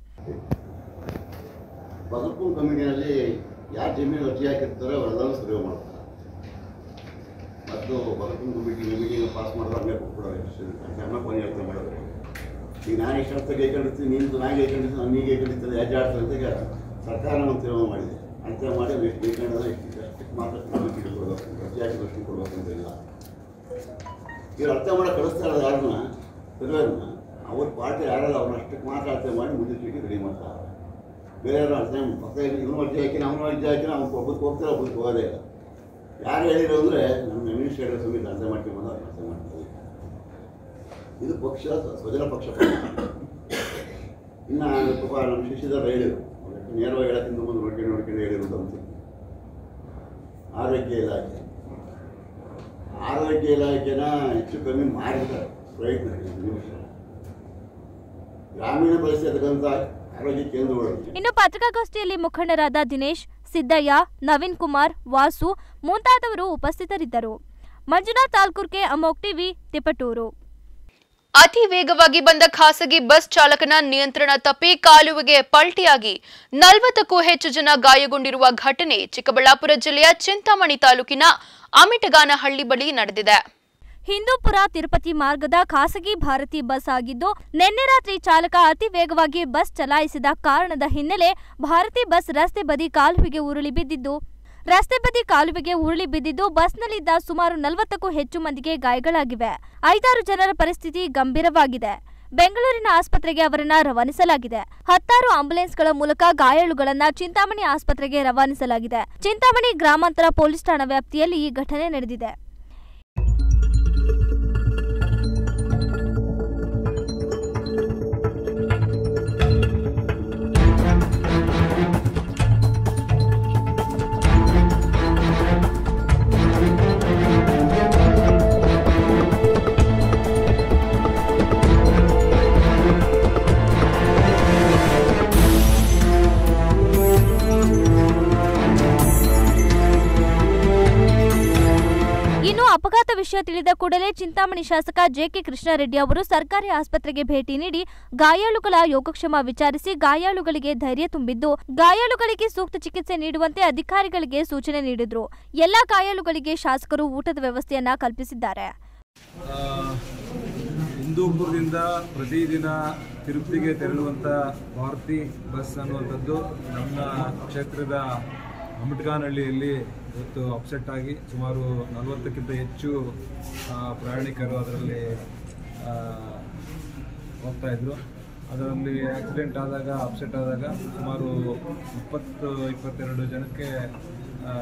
Speaker 16: ಬದುಕು ಕಮಿಟಿನಲ್ಲಿ ಯಾರು ಜಮೀನು ಅರ್ಜಿ ಹಾಕಿರ್ತಾರೋ ಅವರೆಲ್ಲರೂ ಸರ್ವೆ ಮಾಡ್ತಾರೆ ಮತ್ತು ಬದುಕು ಕಮಿಟಿ ನಿಮಗೆ ಪಾಸ್ ಮಾಡಿದ್ರೆ ಹಂಗೆ ಕೊಟ್ಬಿಡೋದು ಸಣ್ಣ ಕೊನೆ ಯೋಚನೆ ಮಾಡೋದು ಈಗ ನಾನು ಇಷ್ಟು ಅರ್ಥ ಕೈಕೊಂಡಿರ್ತೀನಿ ನಿಂದು ನಾನು ಕೈಕೊಂಡಿರ್ತೀನಿ ನಾನು ನೀಗೆ ಕೈಕೊಂಡಿರ್ತೀನಿ ಹೆಜ್ಜೆ ಆಡ್ತಾರೆ ಅಂತ ಈಗ ಸರ್ಕಾರ ಒಂದು ತೀರ್ಮಾನ ಮಾಡಿದೆ ಅಂತ ಮಾಡಿ ಎಷ್ಟು ಕೈಕೊಂಡ್ರೆ ಇಷ್ಟು ಅಷ್ಟಕ್ಕೆ ಮಾತ್ರ ಕಮಿಟಿ ಕೊಡಬೇಕು ಅರ್ಜಿ ಹಾಕಿದಷ್ಟು ಕೊಡಬೇಕು ಅಂತಿಲ್ಲ ಇವ್ರು ಅರ್ಥ ಮಾಡೋ ಕಳಿಸ್ತಾ ಇರೋದು ಯಾರನ್ನ ಸರ್ವೇರನ್ನ ಅವ್ರ ಪಾರ್ಟಿ ಯಾರಲ್ಲ ಅವ್ರನ್ನ ಅಷ್ಟಕ್ಕೆ ಮಾತ್ರ ಅರ್ಥ ಮಾಡಿ ಮುಂದಿನ ಚೀಟಿ ರೆಡಿ ಮಾಡ್ತಾರೆ ಬೇರೆ ಯಾರು ಅರ್ಥ ಪಕ್ಕ ಇವನು ಅರ್ಜಿ ಹಾಕಿ ಅವನು ಅರ್ಜಿ ಹಾಕಿ ನಾವು ಒಬ್ಬಕ್ಕೆ ಹೋಗ್ತಾರೆ ಒಬ್ಬಕ್ಕೆ ಹೋಗೋದೇ ಇಲ್ಲ ಯಾರು ಹೇಳಿದ್ರು ಅಂದರೆ ನಮ್ಮ ಅಡ್ಮಿನಿಸ್ಟ್ರೇಟರ್ ಸಮಿತಿ ಅರ್ಥ ಮಾಡ್ಕೊಂಡು ಅವ್ರು ಅರ್ಥ ಮಾಡ್ತಾರೆ ಇದು ಪಕ್ಷ ಸ್ವಜನ ಪಕ್ಷ ಇನ್ನು ಪಾಪ ನಮ್ಮ ಶಿಷ್ಯದವ್ರು ಹೇಳಿದರು ಅವ್ರು ನೇರವಾಗಿ ಹೇಳಕ್ಕಿಂತ ಮುಂದೆ ನೋಡ್ಕೊಂಡು ನೋಡ್ಕೊಂಡು ಹೇಳಿರೋದು ಅಂತ ಆರೋಗ್ಯ ಇಲಾಖೆ ಆರೋಗ್ಯ ಇಲಾಖೆನ ಹೆಚ್ಚು ಕಮ್ಮಿ ಮಾಡಿದ್ದಾರೆ ಪ್ರಯತ್ನ ನಿಮಿಷ ಗ್ರಾಮೀಣ ಪರಿಸ್ಥಿತಿಗಂತ ಆರೋಗ್ಯ ಕೇಂದ್ರಗಳು
Speaker 2: ಇನ್ನು ಪತ್ರಿಕಾಗೋಷ್ಠಿಯಲ್ಲಿ ಮುಖಂಡರಾದ ದಿನೇಶ್ ಸಿದ್ದಯ್ಯ ನವೀನ್ ಕುಮಾರ್ ವಾಸು ಮುಂತಾದವರು ಉಪಸ್ಥಿತರಿದ್ದರು ಮಂಜುನಾಥ್ ತಾಲ್ಕೂರ್ಗೆ ಅಮೋಕ್ ಟಿವಿ ತಿಪಟೂರು
Speaker 1: ಅತಿ ವೇಗವಾಗಿ ಬಂದ ಖಾಸಗಿ ಬಸ್ ಚಾಲಕನ ನಿಯಂತ್ರಣ ತಪ್ಪಿ ಕಾಲುವೆಗೆ ಪಲ್ಟಿಯಾಗಿ ನಲವತ್ತಕ್ಕೂ ಹೆಚ್ಚು ಜನ ಗಾಯಗೊಂಡಿರುವ ಘಟನೆ ಚಿಕ್ಕಬಳ್ಳಾಪುರ ಜಿಲ್ಲೆಯ ಚಿಂತಾಮಣಿ ತಾಲೂಕಿನ ಅಮಿಟಗಾನಹಳ್ಳಿ ಬಳಿ ನಡೆದಿದೆ
Speaker 2: ಹಿಂದೂಪುರ ತಿರುಪತಿ ಮಾರ್ಗದ ಖಾಸಗಿ ಭಾರತಿ ಬಸ್ ಆಗಿದ್ದು ನಿನ್ನೆ ರಾತ್ರಿ ಚಾಲಕ ಅತಿ ವೇಗವಾಗಿ ಬಸ್ ಚಲಾಯಿಸಿದ ಕಾರಣದ ಹಿನ್ನೆಲೆ ಭಾರತಿ ಬಸ್ ರಸ್ತೆ ಬದಿ ಕಾಲುವೆಗೆ ಉರುಳಿ ಬಿದ್ದಿದ್ದು ರಸ್ತೆ ಬದಿ ಕಾಲುವೆಗೆ ಉರುಳಿ ಬಿದ್ದಿದ್ದು ಬಸ್ನಲ್ಲಿದ್ದ ಸುಮಾರು ನಲವತ್ತಕ್ಕೂ ಹೆಚ್ಚು ಮಂದಿಗೆ ಗಾಯಗಳಾಗಿವೆ ಐದಾರು ಜನರ ಪರಿಸ್ಥಿತಿ ಗಂಭೀರವಾಗಿದೆ ಬೆಂಗಳೂರಿನ ಆಸ್ಪತ್ರೆಗೆ ಅವರನ್ನ ರವಾನಿಸಲಾಗಿದೆ ಹತ್ತಾರು ಆಂಬ್ಯುಲೆನ್ಸ್ಗಳ ಮೂಲಕ ಗಾಯಾಳುಗಳನ್ನ ಚಿಂತಾಮಣಿ ಆಸ್ಪತ್ರೆಗೆ ರವಾನಿಸಲಾಗಿದೆ ಚಿಂತಾಮಣಿ ಗ್ರಾಮಾಂತರ ಪೊಲೀಸ್ ಠಾಣಾ ವ್ಯಾಪ್ತಿಯಲ್ಲಿ ಈ ಘಟನೆ ನಡೆದಿದೆ ಇನ್ನು ಅಪಘಾತ ವಿಷಯ ತಿಳಿದ ಕೂಡಲೇ ಚಿಂತಾಮಣಿ ಶಾಸಕ ಜೆಕೆ ಕೃಷ್ಣಾರೆಡ್ಡಿ ಅವರು ಸರ್ಕಾರಿ ಆಸ್ಪತ್ರೆಗೆ ಭೇಟಿ ನೀಡಿ ಗಾಯಾಳುಗಳ ಯೋಗಕ್ಷೇಮ ವಿಚಾರಿಸಿ ಗಾಯಾಳುಗಳಿಗೆ ಧೈರ್ಯ ತುಂಬಿದ್ದು ಗಾಯಾಳುಗಳಿಗೆ ಸೂಕ್ತ ಚಿಕಿತ್ಸೆ ನೀಡುವಂತೆ ಅಧಿಕಾರಿಗಳಿಗೆ ಸೂಚನೆ ನೀಡಿದ್ರು ಎಲ್ಲಾ ಗಾಯಾಳುಗಳಿಗೆ ಶಾಸಕರು ಊಟದ ವ್ಯವಸ್ಥೆಯನ್ನ ಕಲ್ಪಿಸಿದ್ದಾರೆ
Speaker 17: ಆ, ಹಿಂದೂಪುರದಿಂದ ಪ್ರತಿದಿನ ತಿರುಪತಿಗೆ ತೆರಳುವಂಥ ಭಾರತಿ ಬಸ್ ಅನ್ನುವಂಥದ್ದು ನಮ್ಮ ಕ್ಷೇತ್ರದ ಅಮಟ್ಗಾನಹಳ್ಳಿಯಲ್ಲಿ ಇವತ್ತು ಅಪ್ಸೆಟ್ ಆಗಿ ಸುಮಾರು ನಲವತ್ತಕ್ಕಿಂತ ಹೆಚ್ಚು ಆ, ಪ್ರಯಾಣಿಕರು ಅದರಲ್ಲಿ ಆ, ಹೋಗ್ತಾ ಇದ್ರು ಅದರಲ್ಲಿ ಆಕ್ಸಿಡೆಂಟ್ ಆದಾಗ ಅಪ್ಸೆಟ್ ಆದಾಗ ಸುಮಾರು ಇಪ್ಪತ್ತು ಇಪ್ಪತ್ತೆರಡು ಜನಕ್ಕೆ ಆ,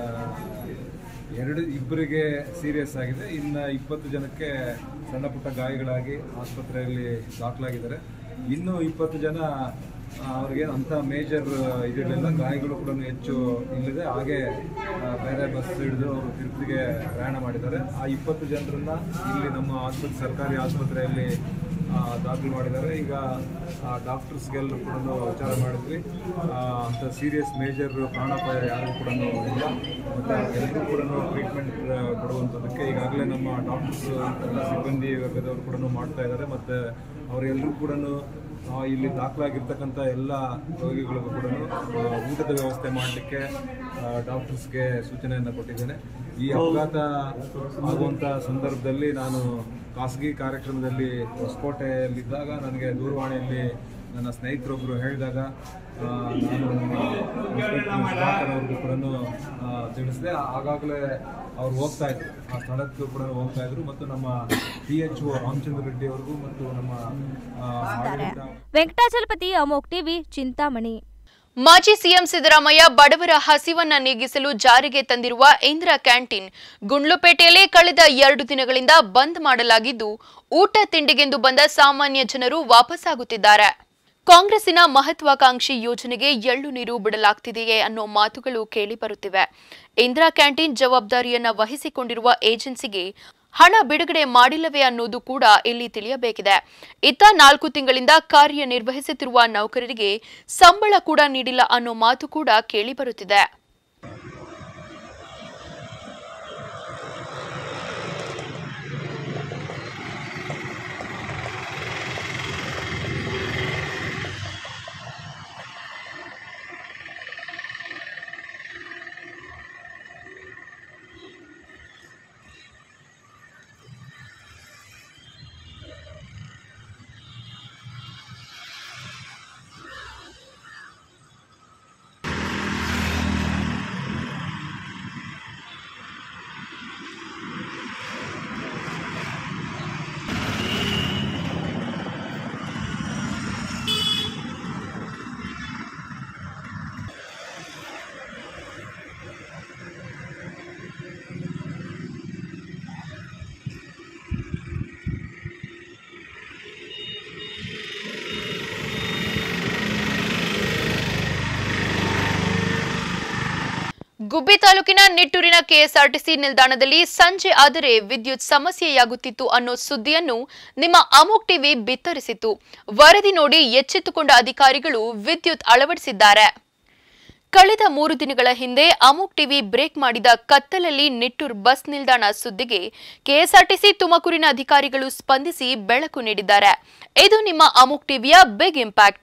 Speaker 17: ಎರಡು ಇಬ್ಬರಿಗೆ ಸೀರಿಯಸ್ ಆಗಿದೆ ಇನ್ನು ಇಪ್ಪತ್ತು ಜನಕ್ಕೆ ಸಣ್ಣ ಪುಟ್ಟ ಗಾಯಗಳಾಗಿ ಆಸ್ಪತ್ರೆಯಲ್ಲಿ ದಾಖಲಾಗಿದ್ದಾರೆ ಇನ್ನು ಇಪ್ಪತ್ತು ಜನ ಆ, ಅವ್ರಿಗೆ ಅಂಥ ಮೇಜರ್ ಇದಿರಲಿಲ್ಲ ಗಾಯಗಳು ಕೂಡ ಹೆಚ್ಚು ಇಲ್ಲದೆ ಹಾಗೆ ಆ, ಬೇರೆ ಬಸ್ ಹಿಡಿದು ಅವರು ತಿರುಪತಿಗೆ ಪ್ರಯಾಣ ಮಾಡಿದ್ದಾರೆ ಆ ಇಪ್ಪತ್ತು ಜನರನ್ನ ಇಲ್ಲಿ ನಮ್ಮ ಆಸ್ಪತ್ರೆ ಸರ್ಕಾರಿ ಆಸ್ಪತ್ರೆಯಲ್ಲಿ ಆ, ದಾಖಲು ಮಾಡಿದ್ದಾರೆ ಈಗ ಡಾಕ್ಟರ್ಸ್ಗೆಲ್ಲರೂ ಕೂಡ ವಿಚಾರ ಮಾಡಿದ್ವಿ ಆ, ಅಂಥ ಸೀರಿಯಸ್ ಮೇಜರ್ ಪ್ರಾಣಾಪಾಯ ಯಾರಿಗೂ ಕೂಡ ಇಲ್ಲ ಮತ್ತು ಎಲ್ಲರೂ ಕೂಡ ಟ್ರೀಟ್ಮೆಂಟ್ ಕೊಡುವಂಥದ್ದಕ್ಕೆ ಈಗಾಗಲೇ ನಮ್ಮ ಡಾಕ್ಟರ್ಸ್ ಎಲ್ಲ ಸಿಬ್ಬಂದಿ ವರ್ಗದವರು ಕೂಡ ಮಾಡ್ತಾ ಇದ್ದಾರೆ ಮತ್ತು ಅವರೆಲ್ಲರೂ ಕೂಡ ಇಲ್ಲಿ ದಾಖಲಾಗಿರ್ತಕ್ಕಂಥ ಎಲ್ಲ ರೋಗಿಗಳಿಗೂ ಕೂಡ ಊಟದ ವ್ಯವಸ್ಥೆ ಮಾಡಲಿಕ್ಕೆ ಡಾಕ್ಟರ್ಸ್ಗೆ ಸೂಚನೆಯನ್ನು ಕೊಟ್ಟಿದ್ದೇನೆ ಈ ಅಪಘಾತ ಆಗುವಂಥ ಸಂದರ್ಭದಲ್ಲಿ ನಾನು ಖಾಸಗಿ ಕಾರ್ಯಕ್ರಮದಲ್ಲಿ ಹೊಸಕೋಟೆಯಲ್ಲಿದ್ದಾಗ ನನಗೆ ದೂರವಾಣಿಯಲ್ಲಿ ನನ್ನ ಸ್ನೇಹಿತರೊಬ್ಬರು ಹೇಳಿದಾಗ ಆ, ನಾನು ನಮ್ಮ ಇನ್ಸ್ಪೆಕ್ಟರ್ ಸುಧಾಕರ್ ಅವ್ರಿಗೂ ಕೂಡ ತಿಳಿಸಿದೆ ಆಗಾಗಲೇ ಅವ್ರು ಹೋಗ್ತಾ ಇದ್ರು ಆ ಸ್ಥಳಕ್ಕೂ ಕೂಡ ಹೋಗ್ತಾ ಇದ್ರು ಮತ್ತು ನಮ್ಮ P H O Ramachandra Reddy ಅವ್ರಿಗೂ ಮತ್ತು ನಮ್ಮ ಆ, ಆಡಳಿತ
Speaker 2: ವೆಂಕಟಾಚಲಪತಿ ಅಮೋಕ್ ಟಿವಿ ಚಿಂತಾಮಣಿ
Speaker 1: ಮಾಜಿ ಸಿಎಂ ಸಿದ್ದರಾಮಯ್ಯ ಬಡವರ ಹಸಿವನ್ನ ನೀಗಿಸಲು ಜಾರಿಗೆ ತಂದಿರುವ ಇಂದಿರಾ ಕ್ಯಾಂಟೀನ್ ಗುಂಡ್ಲುಪೇಟೆಯಲ್ಲಿ ಕಳೆದ ಎರಡು ದಿನಗಳಿಂದ ಬಂದ್ ಮಾಡಲಾಗಿದ್ದು ಊಟ ತಿಂಡಿಗೆಂದು ಬಂದ ಸಾಮಾನ್ಯ ಜನರು ವಾಪಸ್ಸಾಗುತ್ತಿದ್ದಾರೆ ಕಾಂಗ್ರೆಸ್ಸಿನ ಮಹತ್ವಾಕಾಂಕ್ಷಿ ಯೋಜನೆಗೆ ಎಳ್ಳು ನೀರು ಬಿಡಲಾಗ್ತಿದೆಯೇ ಅನ್ನೋ ಮಾತುಗಳು ಕೇಳಿಬರುತ್ತಿವೆ ಇಂದಿರಾ ಕ್ಯಾಂಟೀನ್ ಜವಾಬ್ದಾರಿಯನ್ನ ವಹಿಸಿಕೊಂಡಿರುವ ಏಜೆನ್ಸಿಗೆ ಹಣ ಬಿಡುಗಡೆ ಮಾಡಿಲ್ಲವೇ ಅನ್ನೋದು ಕೂಡ ಇಲ್ಲಿ ತಿಳಿಯಬೇಕಿದೆ ಇತ್ತ ನಾಲ್ಕು ತಿಂಗಳಿಂದ ಕಾರ್ಯನಿರ್ವಹಿಸುತ್ತಿರುವ ನೌಕರರಿಗೆ ಸಂಬಳ ಕೂಡ ನೀಡಿಲ್ಲ ಅನ್ನೋ ಮಾತು ಕೂಡ ಕೇಳಿಬರುತ್ತಿದೆ ಗುಬ್ಬಿ ತಾಲೂಕಿನ ನಿಟ್ಟೂರಿನ ಕೆಎಸ್ಆರ್ಟಿಸಿ ನಿಲ್ದಾಣದಲ್ಲಿ ಸಂಜೆ ಆದರೆ ವಿದ್ಯುತ್ ಸಮಸ್ಯೆಯಾಗುತ್ತಿತ್ತು ಅನ್ನೋ ಸುದ್ದಿಯನ್ನು ನಿಮ್ಮ ಅಮೋಕ್ ಟಿವಿ ಬಿತ್ತರಿಸಿತ್ತು ವರದಿ ನೋಡಿ ಎಚ್ಚೆತ್ತುಕೊಂಡ ಅಧಿಕಾರಿಗಳು ವಿದ್ಯುತ್ ಅಳವಡಿಸಿದ್ದಾರೆ ಕಳೆದ ಮೂರು ದಿನಗಳ ಹಿಂದೆ ಅಮೋಕ್ ಟಿವಿ ಬ್ರೇಕ್ ಮಾಡಿದ ಕತ್ತಲಲ್ಲಿ ನಿಟ್ಟೂರ್ ಬಸ್ ನಿಲ್ದಾಣ ಸುದ್ದಿಗೆ ಕೆಎಸ್ಆರ್ಟಿಸಿ ತುಮಕೂರಿನ ಅಧಿಕಾರಿಗಳು ಸ್ಪಂದಿಸಿ ಬೆಳಕು ನೀಡಿದ್ದಾರೆ ಇದು ನಿಮ್ಮ ಅಮೋಕ್ ಟಿವಿಯ ಬಿಗ್ ಇಂಪ್ಯಾಕ್ಟ್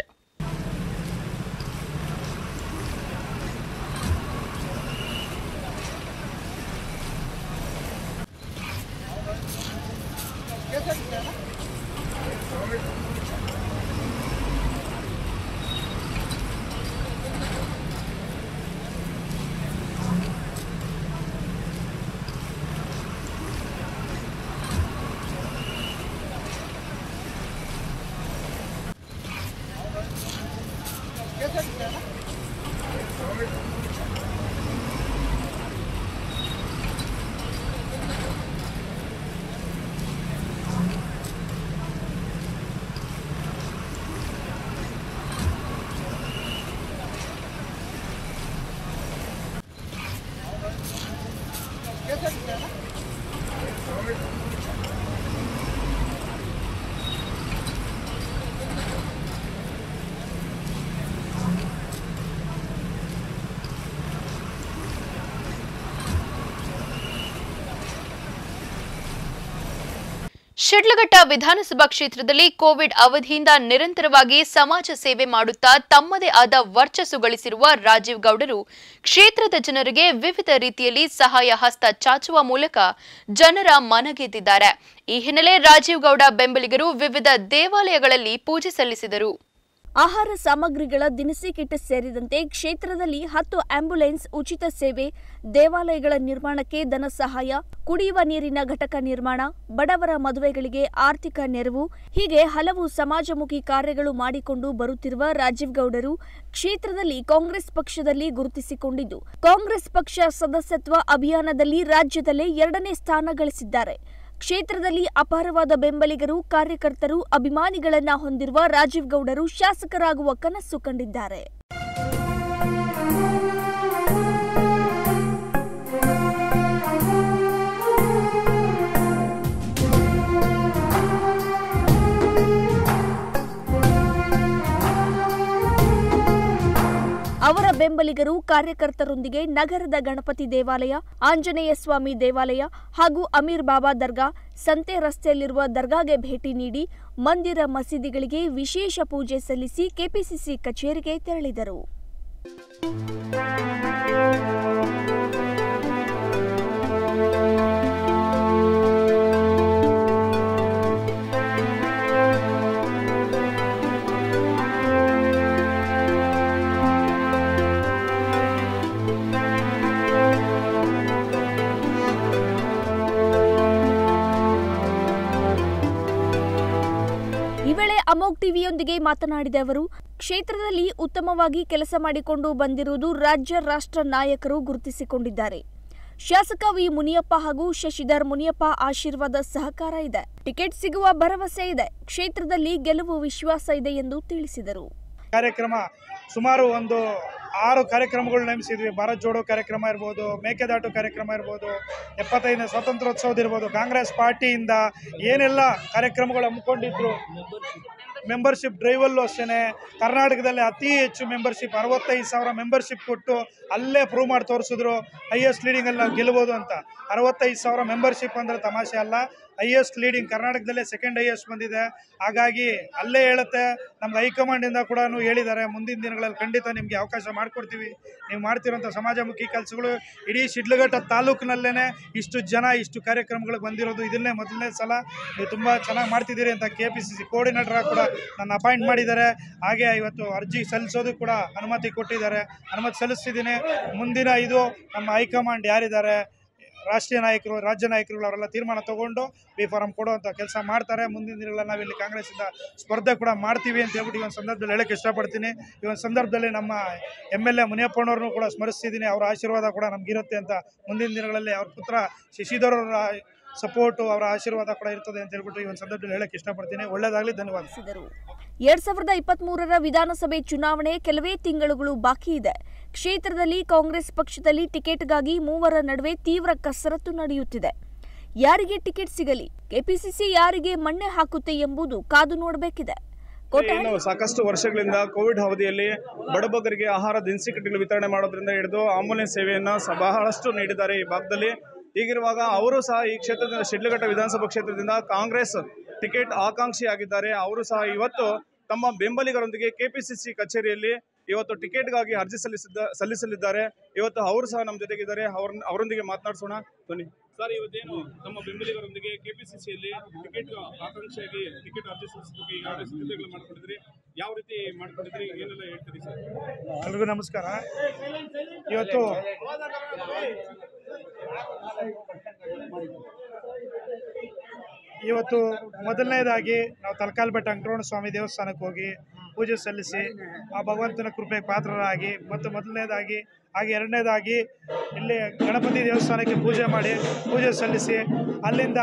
Speaker 1: ಶಿಡ್ಲಘಟ್ಟ ವಿಧಾನಸಭಾ ಕ್ಷೇತ್ರದಲ್ಲಿ ಕೋವಿಡ್ ಅವಧಿಯಿಂದ ನಿರಂತರವಾಗಿ ಸಮಾಜ ಸೇವೆ ಮಾಡುತ್ತಾ ತಮ್ಮದೇ ಆದ ವರ್ಚಸ್ಸು ಗಳಿಸಿರುವ ರಾಜೀವ್ ಗೌಡರು ಕ್ಷೇತ್ರದ ಜನರಿಗೆ ವಿವಿಧ ರೀತಿಯಲ್ಲಿ ಸಹಾಯ ಹಸ್ತ ಚಾಚುವ ಮೂಲಕ ಜನರ ಮನಗೆದ್ದಿದ್ದಾರೆ ಈ ಹಿನ್ನೆಲೆ ರಾಜೀವ್ ಗೌಡ ಬೆಂಬಲಿಗರು ವಿವಿಧ ದೇವಾಲಯಗಳಲ್ಲಿ ಪೂಜೆ ಸಲ್ಲಿಸಿದರು
Speaker 8: ಆಹಾರ ಸಾಮಗ್ರಿಗಳ ದಿನಸಿ ಕಿಟ್ ಸೇರಿದಂತೆ ಕ್ಷೇತ್ರದಲ್ಲಿ ಹತ್ತು ಆಂಬ್ಯುಲೆನ್ಸ್ ಉಚಿತ ಸೇವೆ ದೇವಾಲಯಗಳ ನಿರ್ಮಾಣಕ್ಕೆ ಧನ ಸಹಾಯ ಕುಡಿಯುವ ನೀರಿನ ಘಟಕ ನಿರ್ಮಾಣ ಬಡವರ ಮದುವೆಗಳಿಗೆ ಆರ್ಥಿಕ ನೆರವು ಹೀಗೆ ಹಲವು ಸಮಾಜಮುಖಿ ಕಾರ್ಯಗಳು ಮಾಡಿಕೊಂಡು ಬರುತ್ತಿರುವ ರಾಜೀವ್ ಗೌಡರು ಕ್ಷೇತ್ರದಲ್ಲಿ ಕಾಂಗ್ರೆಸ್ ಪಕ್ಷದಲ್ಲಿ ಗುರುತಿಸಿಕೊಂಡಿದ್ದು ಕಾಂಗ್ರೆಸ್ ಪಕ್ಷ ಸದಸ್ಯತ್ವ ಅಭಿಯಾನದಲ್ಲಿ ರಾಜ್ಯದಲ್ಲೇ ಎರಡನೇ ಸ್ಥಾನ ಗಳಿಸಿದ್ದಾರೆ ಕ್ಷೇತ್ರದಲ್ಲಿ ಅಪಾರವಾದ ಬೆಂಬಲಿಗರು ಕಾರ್ಯಕರ್ತರು ಅಭಿಮಾನಿಗಳನ್ನ ಹೊಂದಿರುವ ರಾಜೀವ್ ಗೌಡರು ಶಾಸಕರಾಗುವ ಕನಸು ಕಂಡಿದ್ದಾರೆ ಅವರ ಬೆಂಬಲಿಗರು ಕಾರ್ಯಕರ್ತರೊಂದಿಗೆ ನಗರದ ಗಣಪತಿ ದೇವಾಲಯ ಆಂಜನೇಯ ಸ್ವಾಮಿ ದೇವಾಲಯ ಹಾಗೂ ಅಮೀರ್ ಬಾಬಾ ದರ್ಗಾ ಸಂತೆ ರಸ್ತೆಯಲ್ಲಿರುವ ದರ್ಗಾಗೆ ಭೇಟಿ ನೀಡಿ ಮಂದಿರ ಮಸೀದಿಗಳಿಗೆ ವಿಶೇಷ ಪೂಜೆ ಸಲ್ಲಿಸಿ ಕೆಪಿಸಿಸಿ ಕಚೇರಿಗೆ ತೆರಳಿದರು ಈ ವೇಳೆ ಅಮೋಕ್ ಟಿವಿಯೊಂದಿಗೆ ಮಾತನಾಡಿದ ಅವರು ಕ್ಷೇತ್ರದಲ್ಲಿ ಉತ್ತಮವಾಗಿ ಕೆಲಸ ಮಾಡಿಕೊಂಡು ಬಂದಿರುವುದು ರಾಜ್ಯ ರಾಷ್ಟ್ರ ನಾಯಕರು ಗುರುತಿಸಿಕೊಂಡಿದ್ದಾರೆ ಶಾಸಕ ವಿ ಮುನಿಯಪ್ಪ ಹಾಗೂ ಶಶಿಧರ್ ಮುನಿಯಪ್ಪ ಆಶೀರ್ವಾದ ಸಹಕಾರ ಇದೆ ಟಿಕೆಟ್ ಸಿಗುವ ಭರವಸೆ ಇದೆ ಕ್ಷೇತ್ರದಲ್ಲಿ ಗೆಲುವು ವಿಶ್ವಾಸ ಇದೆ ಎಂದು ತಿಳಿಸಿದರು
Speaker 18: ಕಾರ್ಯಕ್ರಮ ಸುಮಾರು ಒಂದು ಆರು ಕಾರ್ಯಕ್ರಮಗಳು ನೇಮಿಸಿದ್ವಿ ಭಾರತ್ ಜೋಡೋ ಕಾರ್ಯಕ್ರಮ ಇರ್ಬೋದು ಮೇಕೆದಾಟು ಕಾರ್ಯಕ್ರಮ ಇರ್ಬೋದು ಎಪ್ಪತ್ತೈದನೇ ಸ್ವಾತಂತ್ರ್ಯೋತ್ಸವದ ಇರ್ಬೋದು ಕಾಂಗ್ರೆಸ್ ಪಾರ್ಟಿಯಿಂದ ಏನೆಲ್ಲ ಕಾರ್ಯಕ್ರಮಗಳು ಹಮ್ಮಿಕೊಂಡಿದ್ರು ಮೆಂಬರ್ಶಿಪ್ ಡ್ರೈವಲ್ಲೂ ಅಷ್ಟೇ ಕರ್ನಾಟಕದಲ್ಲಿ ಅತಿ ಹೆಚ್ಚು ಮೆಂಬರ್ಶಿಪ್ ಅರವತ್ತೈದು ಸಾವಿರ ಮೆಂಬರ್ಶಿಪ್ ಕೊಟ್ಟು ಅಲ್ಲೇ ಪ್ರೂವ್ ಮಾಡಿ ತೋರಿಸಿದ್ರು ಹೈಯೆಸ್ಟ್ ಲೀಡಿಂಗಲ್ಲಿ ನಾವು ಗೆಲ್ಬೋದು ಅಂತ ಅರವತ್ತೈದು ಸಾವಿರ ಮೆಂಬರ್ಶಿಪ್ ಅಂದರೆ ತಮಾಷೆ ಅಲ್ಲ ಹೈಯೆಸ್ಟ್ ಲೀಡಿಂಗ್ ಕರ್ನಾಟಕದಲ್ಲೇ ಸೆಕೆಂಡ್ ಹೈಯೆಸ್ಟ್ ಬಂದಿದೆ ಹಾಗಾಗಿ ಅಲ್ಲೇ ಹೇಳುತ್ತೆ ನಮ್ಗೆ ಹೈಕಮಾಂಡಿಂದ ಕೂಡ ಹೇಳಿದ್ದಾರೆ ಮುಂದಿನ ದಿನಗಳಲ್ಲಿ ಖಂಡಿತ ನಿಮಗೆ ಅವಕಾಶ ಮಾಡಿಕೊಡ್ತೀವಿ ನೀವು ಮಾಡ್ತಿರೋಂಥ ಸಮಾಜಮುಖಿ ಕೆಲಸಗಳು ಇಡೀ ಶಿಡ್ಲಘಟ್ಟ ತಾಲೂಕಿನಲ್ಲೇ ಇಷ್ಟು ಜನ ಇಷ್ಟು ಕಾರ್ಯಕ್ರಮಗಳು ಬಂದಿರೋದು ಇದನ್ನೇ ಮೊದಲನೇ ಸಲ ನೀವು ತುಂಬ ಚೆನ್ನಾಗಿ ಮಾಡ್ತಿದ್ದೀರಿ ಅಂತ K P C C coordinator ಕೂಡ ನನ್ನ ಅಪಾಯಿಂಟ್ ಮಾಡಿದ್ದಾರೆ ಹಾಗೆ ಇವತ್ತು ಅರ್ಜಿ ಸಲ್ಲಿಸೋದು ಕೂಡ ಅನುಮತಿ ಕೊಟ್ಟಿದ್ದಾರೆ ಅನುಮತಿ ಸಲ್ಲಿಸ್ತಿದ್ದೀನಿ ಮುಂದಿನ ಇದು ನಮ್ಮ ಹೈಕಮಾಂಡ್ ಯಾರಿದ್ದಾರೆ ರಾಷ್ಟ್ರೀಯ ನಾಯಕರು ರಾಜ್ಯ ನಾಯಕರುಗಳು ಅವರೆಲ್ಲ ತೀರ್ಮಾನ ತಗೊಂಡು ಬಿ ಫಾರಂ ಕೊಡುವಂಥ ಕೆಲಸ ಮಾಡ್ತಾರೆ ಮುಂದಿನ ದಿನಗಳಲ್ಲಿ ನಾವಿಲ್ಲಿ ಕಾಂಗ್ರೆಸ್ಸಿಂದ ಸ್ಪರ್ಧೆ ಕೂಡ ಮಾಡ್ತೀವಿ ಅಂತ ಹೇಳ್ಬಿಟ್ಟು ಈ ಒಂದು ಸಂದರ್ಭದಲ್ಲಿ ಹೇಳಕ್ಕೆ ಇಷ್ಟಪಡ್ತೀನಿ ಈ ಒಂದು ಸಂದರ್ಭದಲ್ಲಿ ನಮ್ಮ ಎಮ್ ಎಲ್ ಎ ಮುನಿಯಪ್ಪನವ್ರನ್ನೂ ಕೂಡ ಸ್ಮರಿಸ್ತಿದ್ದೀನಿ ಅವರ ಆಶೀರ್ವಾದ ಕೂಡ ನಮಗಿರುತ್ತೆ ಅಂತ ಮುಂದಿನ ದಿನಗಳಲ್ಲಿ ಅವ್ರ ಪುತ್ರ ಶಶಿಧರ್ ಅವರ ಸಪೋರ್ಟು ಅವರ ಆಶೀರ್ವಾದ ಕೂಡ ಇರ್ತದೆ ಅಂತ ಹೇಳ್ಬಿಟ್ಟು ಈ ಒಂದು ಸಂದರ್ಭದಲ್ಲಿ ಹೇಳಕ್ಕೆ ಇಷ್ಟಪಡ್ತೀನಿ ಒಳ್ಳೆಯದಾಗಲಿ ಧನ್ಯವಾದ
Speaker 8: ಎರಡ್ ಸಾವಿರದ ಇಪ್ಪತ್ತ್ ಮೂರರ ವಿಧಾನಸಭೆ ಚುನಾವಣೆ ಕೆಲವೇ ತಿಂಗಳುಗಳು ಬಾಕಿ ಇದೆ ಕ್ಷೇತ್ರದಲ್ಲಿ ಕಾಂಗ್ರೆಸ್ ಪಕ್ಷದಲ್ಲಿ ಟಿಕೆಟ್ಗಾಗಿ ಮೂವರ ನಡುವೆ ತೀವ್ರ ಕಸರತ್ತು ನಡೆಯುತ್ತಿದೆ ಯಾರಿಗೆ ಟಿಕೆಟ್ ಸಿಗಲಿ ಕೆಪಿಸಿಸಿ ಯಾರಿಗೆ ಮಣ್ಣೆ ಹಾಕುತ್ತೆ ಎಂಬುದು ಕಾದು ನೋಡಬೇಕಿದೆ
Speaker 19: ಏನು ಸಾಕಷ್ಟು ವರ್ಷಗಳಿಂದ ಕೋವಿಡ್ ಅವಧಿಯಲ್ಲಿ ಬಡಬಗರಿಗೆ ಆಹಾರ ದಿನಸಿ ಕಿಟ್ಗಳು ವಿತರಣೆ ಮಾಡೋದ್ರಿಂದ ಹಿಡಿದು ಆಂಬುಲೆನ್ಸ್ ಸೇವೆಯನ್ನು ಸ- ಬಹಳಷ್ಟು ನೀಡಿದ್ದಾರೆ ಈ ಭಾಗದಲ್ಲಿ ಹೀಗಿರುವಾಗ ಅವರು ಸಹ ಈ ಕ್ಷೇತ್ರದಿಂದ ಶಿಡ್ಲಘಟ್ಟ ವಿಧಾನಸಭಾ ಕ್ಷೇತ್ರದಿಂದ ಕಾಂಗ್ರೆಸ್ ಟಿಕೆಟ್ ಆಕಾಂಕ್ಷಿ ಆಗಿದ್ದಾರೆ ಅವರು ಸಹ ಇವತ್ತು ತಮ್ಮ ಬೆಂಬಲಿಗರೊಂದಿಗೆ ಕೆಪಿಸಿಸಿ ಕಚೇರಿಯಲ್ಲಿ ಇವತ್ತು ಟಿಕೆಟ್ಗಾಗಿ ಅರ್ಜಿ ಸಲ್ಲಿಸಿದ್ದ ಸಲ್ಲಿಸಲಿದ್ದಾರೆ ಇವತ್ತು ಅವರು ಸಹ ನಮ್ಮ ಜೊತೆಗಿದ್ದಾರೆ ಅವ್ರ ಅವರೊಂದಿಗೆ ಮಾತನಾಡಿಸೋಣ ಬನ್ನಿ ಸರ್ ಇವತ್ತೇನು ತಮ್ಮ ಬೆಂಬಲಿಗರೊಂದಿಗೆ ಕೆಪಿಸಿಸಿಯಲ್ಲಿ ಟಿಕೆಟ್ ಆಕಾಂಕ್ಷಿಯಾಗಿ ಟಿಕೆಟ್ ಅರ್ಜಿ ಸಲ್ಲಿಸೋದಕ್ಕೆ ಯಾವ ರೀತಿ ಸಿದ್ಧತೆಗಳು ಮಾಡ್ಕೊಂಡಿದ್ರಿ ಯಾವ ರೀತಿ ಮಾಡ್ಕೊಂಡಿದ್ರಿ ಏನೆಲ್ಲ ಹೇಳ್ತೀರಿ ಸರ್
Speaker 18: ಎಲ್ರಿಗೂ ನಮಸ್ಕಾರ ಇವತ್ತು ಇವತ್ತು ಮೊದಲನೇದಾಗಿ ನಾವು ತಲಕಾಲ್ ಬೆಟ್ಟ ವೆಂಕಟರಮಣ ಸ್ವಾಮಿ ದೇವಸ್ಥಾನಕ್ಕೆ ಹೋಗಿ ಪೂಜೆ ಸಲ್ಲಿಸಿ ಆ ಭಗವಂತನ ಕೃಪೆಗೆ ಪಾತ್ರರಾಗಿ ಮತ್ತು ಮೊದಲನೇದಾಗಿ ಹಾಗೆ ಎರಡನೇದಾಗಿ ಇಲ್ಲಿ ಗಣಪತಿ ದೇವಸ್ಥಾನಕ್ಕೆ ಪೂಜೆ ಮಾಡಿ ಪೂಜೆ ಸಲ್ಲಿಸಿ ಅಲ್ಲಿಂದ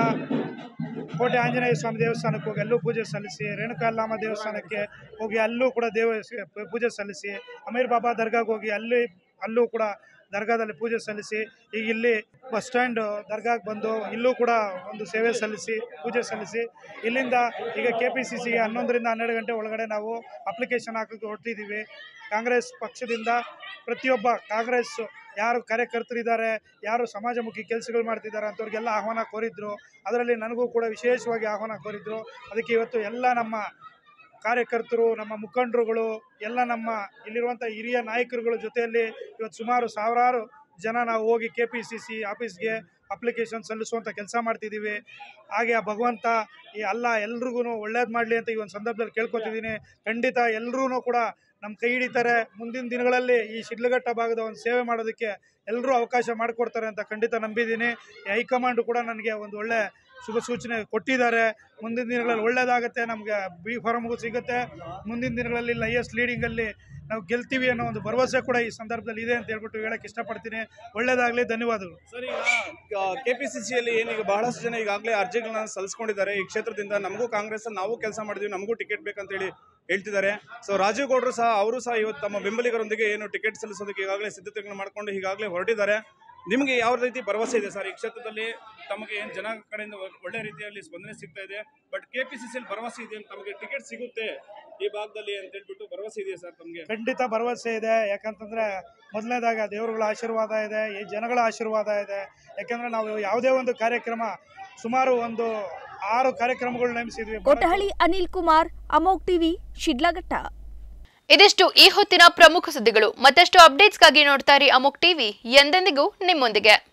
Speaker 18: ಕೋಟೆ ಆಂಜನೇಯ ಸ್ವಾಮಿ ದೇವಸ್ಥಾನಕ್ಕೆ ಹೋಗಿ ಅಲ್ಲೂ ಪೂಜೆ ಸಲ್ಲಿಸಿ ರೇಣುಕಾಲಾಮ ದೇವಸ್ಥಾನಕ್ಕೆ ಹೋಗಿ ಅಲ್ಲೂ ಕೂಡ ದೇವ ಪೂಜೆ ಸಲ್ಲಿಸಿ ಅಮೀರ್ ಬಾಬಾ ದರ್ಗಾಗೆ ಹೋಗಿ ಅಲ್ಲಿ ಅಲ್ಲೂ ಕೂಡ ದರ್ಗಾದಲ್ಲಿ ಪೂಜೆ ಸಲ್ಲಿಸಿ ಈಗ ಇಲ್ಲಿ ಬಸ್ ಸ್ಟ್ಯಾಂಡ್ ದರ್ಗಾಗೆ ಬಂದು ಇಲ್ಲೂ ಕೂಡ ಒಂದು ಸೇವೆ ಸಲ್ಲಿಸಿ ಪೂಜೆ ಸಲ್ಲಿಸಿ ಇಲ್ಲಿಂದ ಈಗ ಕೆ ಪಿ ಸಿ ಸಿಗೆ ಹನ್ನೊಂದರಿಂದ ಹನ್ನೆರಡು ಗಂಟೆ ಒಳಗಡೆ ನಾವು ಅಪ್ಲಿಕೇಶನ್ ಹಾಕೋಕ್ಕೆ ಹೊರಟಿದ್ದೀವಿ ಕಾಂಗ್ರೆಸ್ ಪಕ್ಷದಿಂದ ಪ್ರತಿಯೊಬ್ಬ ಕಾಂಗ್ರೆಸ್ ಯಾರು ಕಾರ್ಯಕರ್ತರಿದ್ದಾರೆ ಯಾರು ಸಮಾಜಮುಖಿ ಕೆಲಸಗಳು ಮಾಡ್ತಿದ್ದಾರೆ ಅಂಥವ್ರಿಗೆಲ್ಲ ಆಹ್ವಾನ ಕೋರಿದ್ರು ಅದರಲ್ಲಿ ನನಗೂ ಕೂಡ ವಿಶೇಷವಾಗಿ ಆಹ್ವಾನ ಕೋರಿದ್ರು ಅದಕ್ಕೆ ಇವತ್ತು ಎಲ್ಲ ನಮ್ಮ ಕಾರ್ಯಕರ್ತರು ನಮ್ಮ ಮುಖಂಡರುಗಳು ಎಲ್ಲ ನಮ್ಮ ಇಲ್ಲಿರುವಂಥ ಹಿರಿಯ ನಾಯಕರುಗಳ ಜೊತೆಯಲ್ಲಿ ಇವತ್ತು ಸುಮಾರು ಸಾವಿರಾರು ಜನ ನಾವು ಹೋಗಿ ಕೆ ಪಿ ಸಿ ಸಿ ಆಫೀಸ್ಗೆ ಅಪ್ಲಿಕೇಶನ್ ಸಲ್ಲಿಸುವಂಥ ಕೆಲಸ ಮಾಡ್ತಿದ್ದೀವಿ ಹಾಗೆ ಆ ಭಗವಂತ ಈ ಅಲ್ಲ ಎಲ್ರಿಗೂ ಒಳ್ಳೇದು ಮಾಡಲಿ ಅಂತ ಈ ಒಂದು ಸಂದರ್ಭದಲ್ಲಿ ಕೇಳ್ಕೊತಿದ್ದೀನಿ ಖಂಡಿತ ಎಲ್ಲರೂ ಕೂಡ ನಮ್ಮ ಕೈ ಹಿಡಿತಾರೆ ಮುಂದಿನ ದಿನಗಳಲ್ಲಿ ಈ ಶಿಡ್ಲಘಟ್ಟ ಭಾಗದ ಒಂದು ಸೇವೆ ಮಾಡೋದಕ್ಕೆ ಎಲ್ಲರೂ ಅವಕಾಶ ಮಾಡಿಕೊಡ್ತಾರೆ ಅಂತ ಖಂಡಿತ ನಂಬಿದ್ದೀನಿ ಈ ಹೈಕಮಾಂಡ್ ಕೂಡ ನನಗೆ ಒಂದು ಒಳ್ಳೆ ಶುಭ ಸೂಚನೆ ಕೊಟ್ಟಿದ್ದಾರೆ ಮುಂದಿನ ದಿನಗಳಲ್ಲಿ ಒಳ್ಳೇದಾಗುತ್ತೆ ನಮಗೆ ಬಿ ಫಾರಮ್ಗೂ ಸಿಗುತ್ತೆ ಮುಂದಿನ ದಿನಗಳಲ್ಲಿ ಹೈಯೆಸ್ಟ್ ಲೀಡಿಂಗಲ್ಲಿ ನಾವು ಗೆಲ್ತೀವಿ ಅನ್ನೋ ಒಂದು ಭರವಸೆ ಕೂಡ ಈ ಸಂದರ್ಭದಲ್ಲಿ ಇದೆ ಅಂತ ಹೇಳ್ಬಿಟ್ಟು ಹೇಳಕ್ಕೆ ಇಷ್ಟಪಡ್ತೀನಿ ಒಳ್ಳೇದಾಗಲಿ ಧನ್ಯವಾದಗಳು
Speaker 19: ಸರ್ ಈಗ ಕೆಪಿಸಿಸಿಯಲ್ಲಿ ಏನೀಗ ಬಹಳಷ್ಟು ಜನ ಈಗಾಗಲೇ ಅರ್ಜಿಗಳನ್ನ ಸಲ್ಲಿಸ್ಕೊಂಡಿದ್ದಾರೆ ಈ ಕ್ಷೇತ್ರದಿಂದ ನಮಗೂ ಕಾಂಗ್ರೆಸ್ ನಾವು ಕೆಲಸ ಮಾಡಿದ್ವಿ ನಮಗೂ ಟಿಕೆಟ್ ಬೇಕಂತ ಹೇಳಿ ಹೇಳ್ತಿದ್ದಾರೆ ಸೊ ರಾಜೀವ್ ಗೌಡರು ಸಹ ಅವರು ಸಹ ಇವತ್ತು ತಮ್ಮ ಬೆಂಬಲಿಗರೊಂದಿಗೆ ಏನು ಟಿಕೆಟ್ ಸಲ್ಲಿಸೋದಕ್ಕೆ ಈಗಾಗಲೇ ಸಿದ್ಧತೆಗಳನ್ನು ಮಾಡಿಕೊಂಡು ಈಗಾಗಲೇ ಹೊರಟಿದ್ದಾರೆ ನಿಮಗೆ ಯಾವ ರೀತಿ ಭರವಸೆ ಇದೆ ಸರ್ ಈ ಕ್ಷೇತ್ರದಲ್ಲಿ ತಮಗೆ ಏನು ಜನ ಕಡೆಯಿಂದ ಒ- ಒಳ್ಳೆ ರೀತಿಯಲ್ಲಿ ಸ್ಪಂದನೆ ಸಿಗ್ತಾ ಇದೆ ಬಟ್ ಕೆ ಪಿ ಸಿ ಸಿಯಲ್ಲಿ ಭರವಸೆ ಇದೆ ತಮಗೆ ಟಿಕೆಟ್ ಸಿಗುತ್ತೆ ಈ ಭಾಗದಲ್ಲಿ ಅಂತ ಹೇಳ್ಬಿಟ್ಟು ಭರವಸೆ ಇದೆಯಾ ಸರ್ ತಮಗೆ
Speaker 18: ಖಂಡಿತ ಭರವಸೆ ಇದೆ ಯಾಕಂತಂದ್ರೆ ಮೊದಲನೇದಾಗ ದೇವರುಗಳ ಆಶೀರ್ವಾದ ಇದೆ ಈ ಜನಗಳ ಆಶೀರ್ವಾದ ಇದೆ ಯಾಕಂದ್ರೆ ನಾವು ಯಾವುದೇ ಒಂದು ಕಾರ್ಯಕ್ರಮ ಸುಮಾರು ಒಂದು ಆರು ಕಾರ್ಯಕ್ರಮಗಳು ನೇಮಿಸಿದ್ವಿ
Speaker 8: ಕೊಟ್ಟಹಳ್ಳಿ ಅನಿಲ್ ಕುಮಾರ್ ಅಮೋಕ್ ಟಿವಿ ಶಿಡ್ಲಘಟ್ಟ
Speaker 1: ಇದಿಷ್ಟು ಈ ಹೊತ್ತಿನ ಪ್ರಮುಖ ಸುದ್ದಿಗಳು ಮತ್ತಷ್ಟು ಅಪ್ಡೇಟ್ಸ್ಗಾಗಿ ನೋಡ್ತಾ ಇರಿ ಅಮುಕ್ ಟಿವಿ ಎಂದೆಂದಿಗೂ ನಿಮ್ಮೊಂದಿಗೆ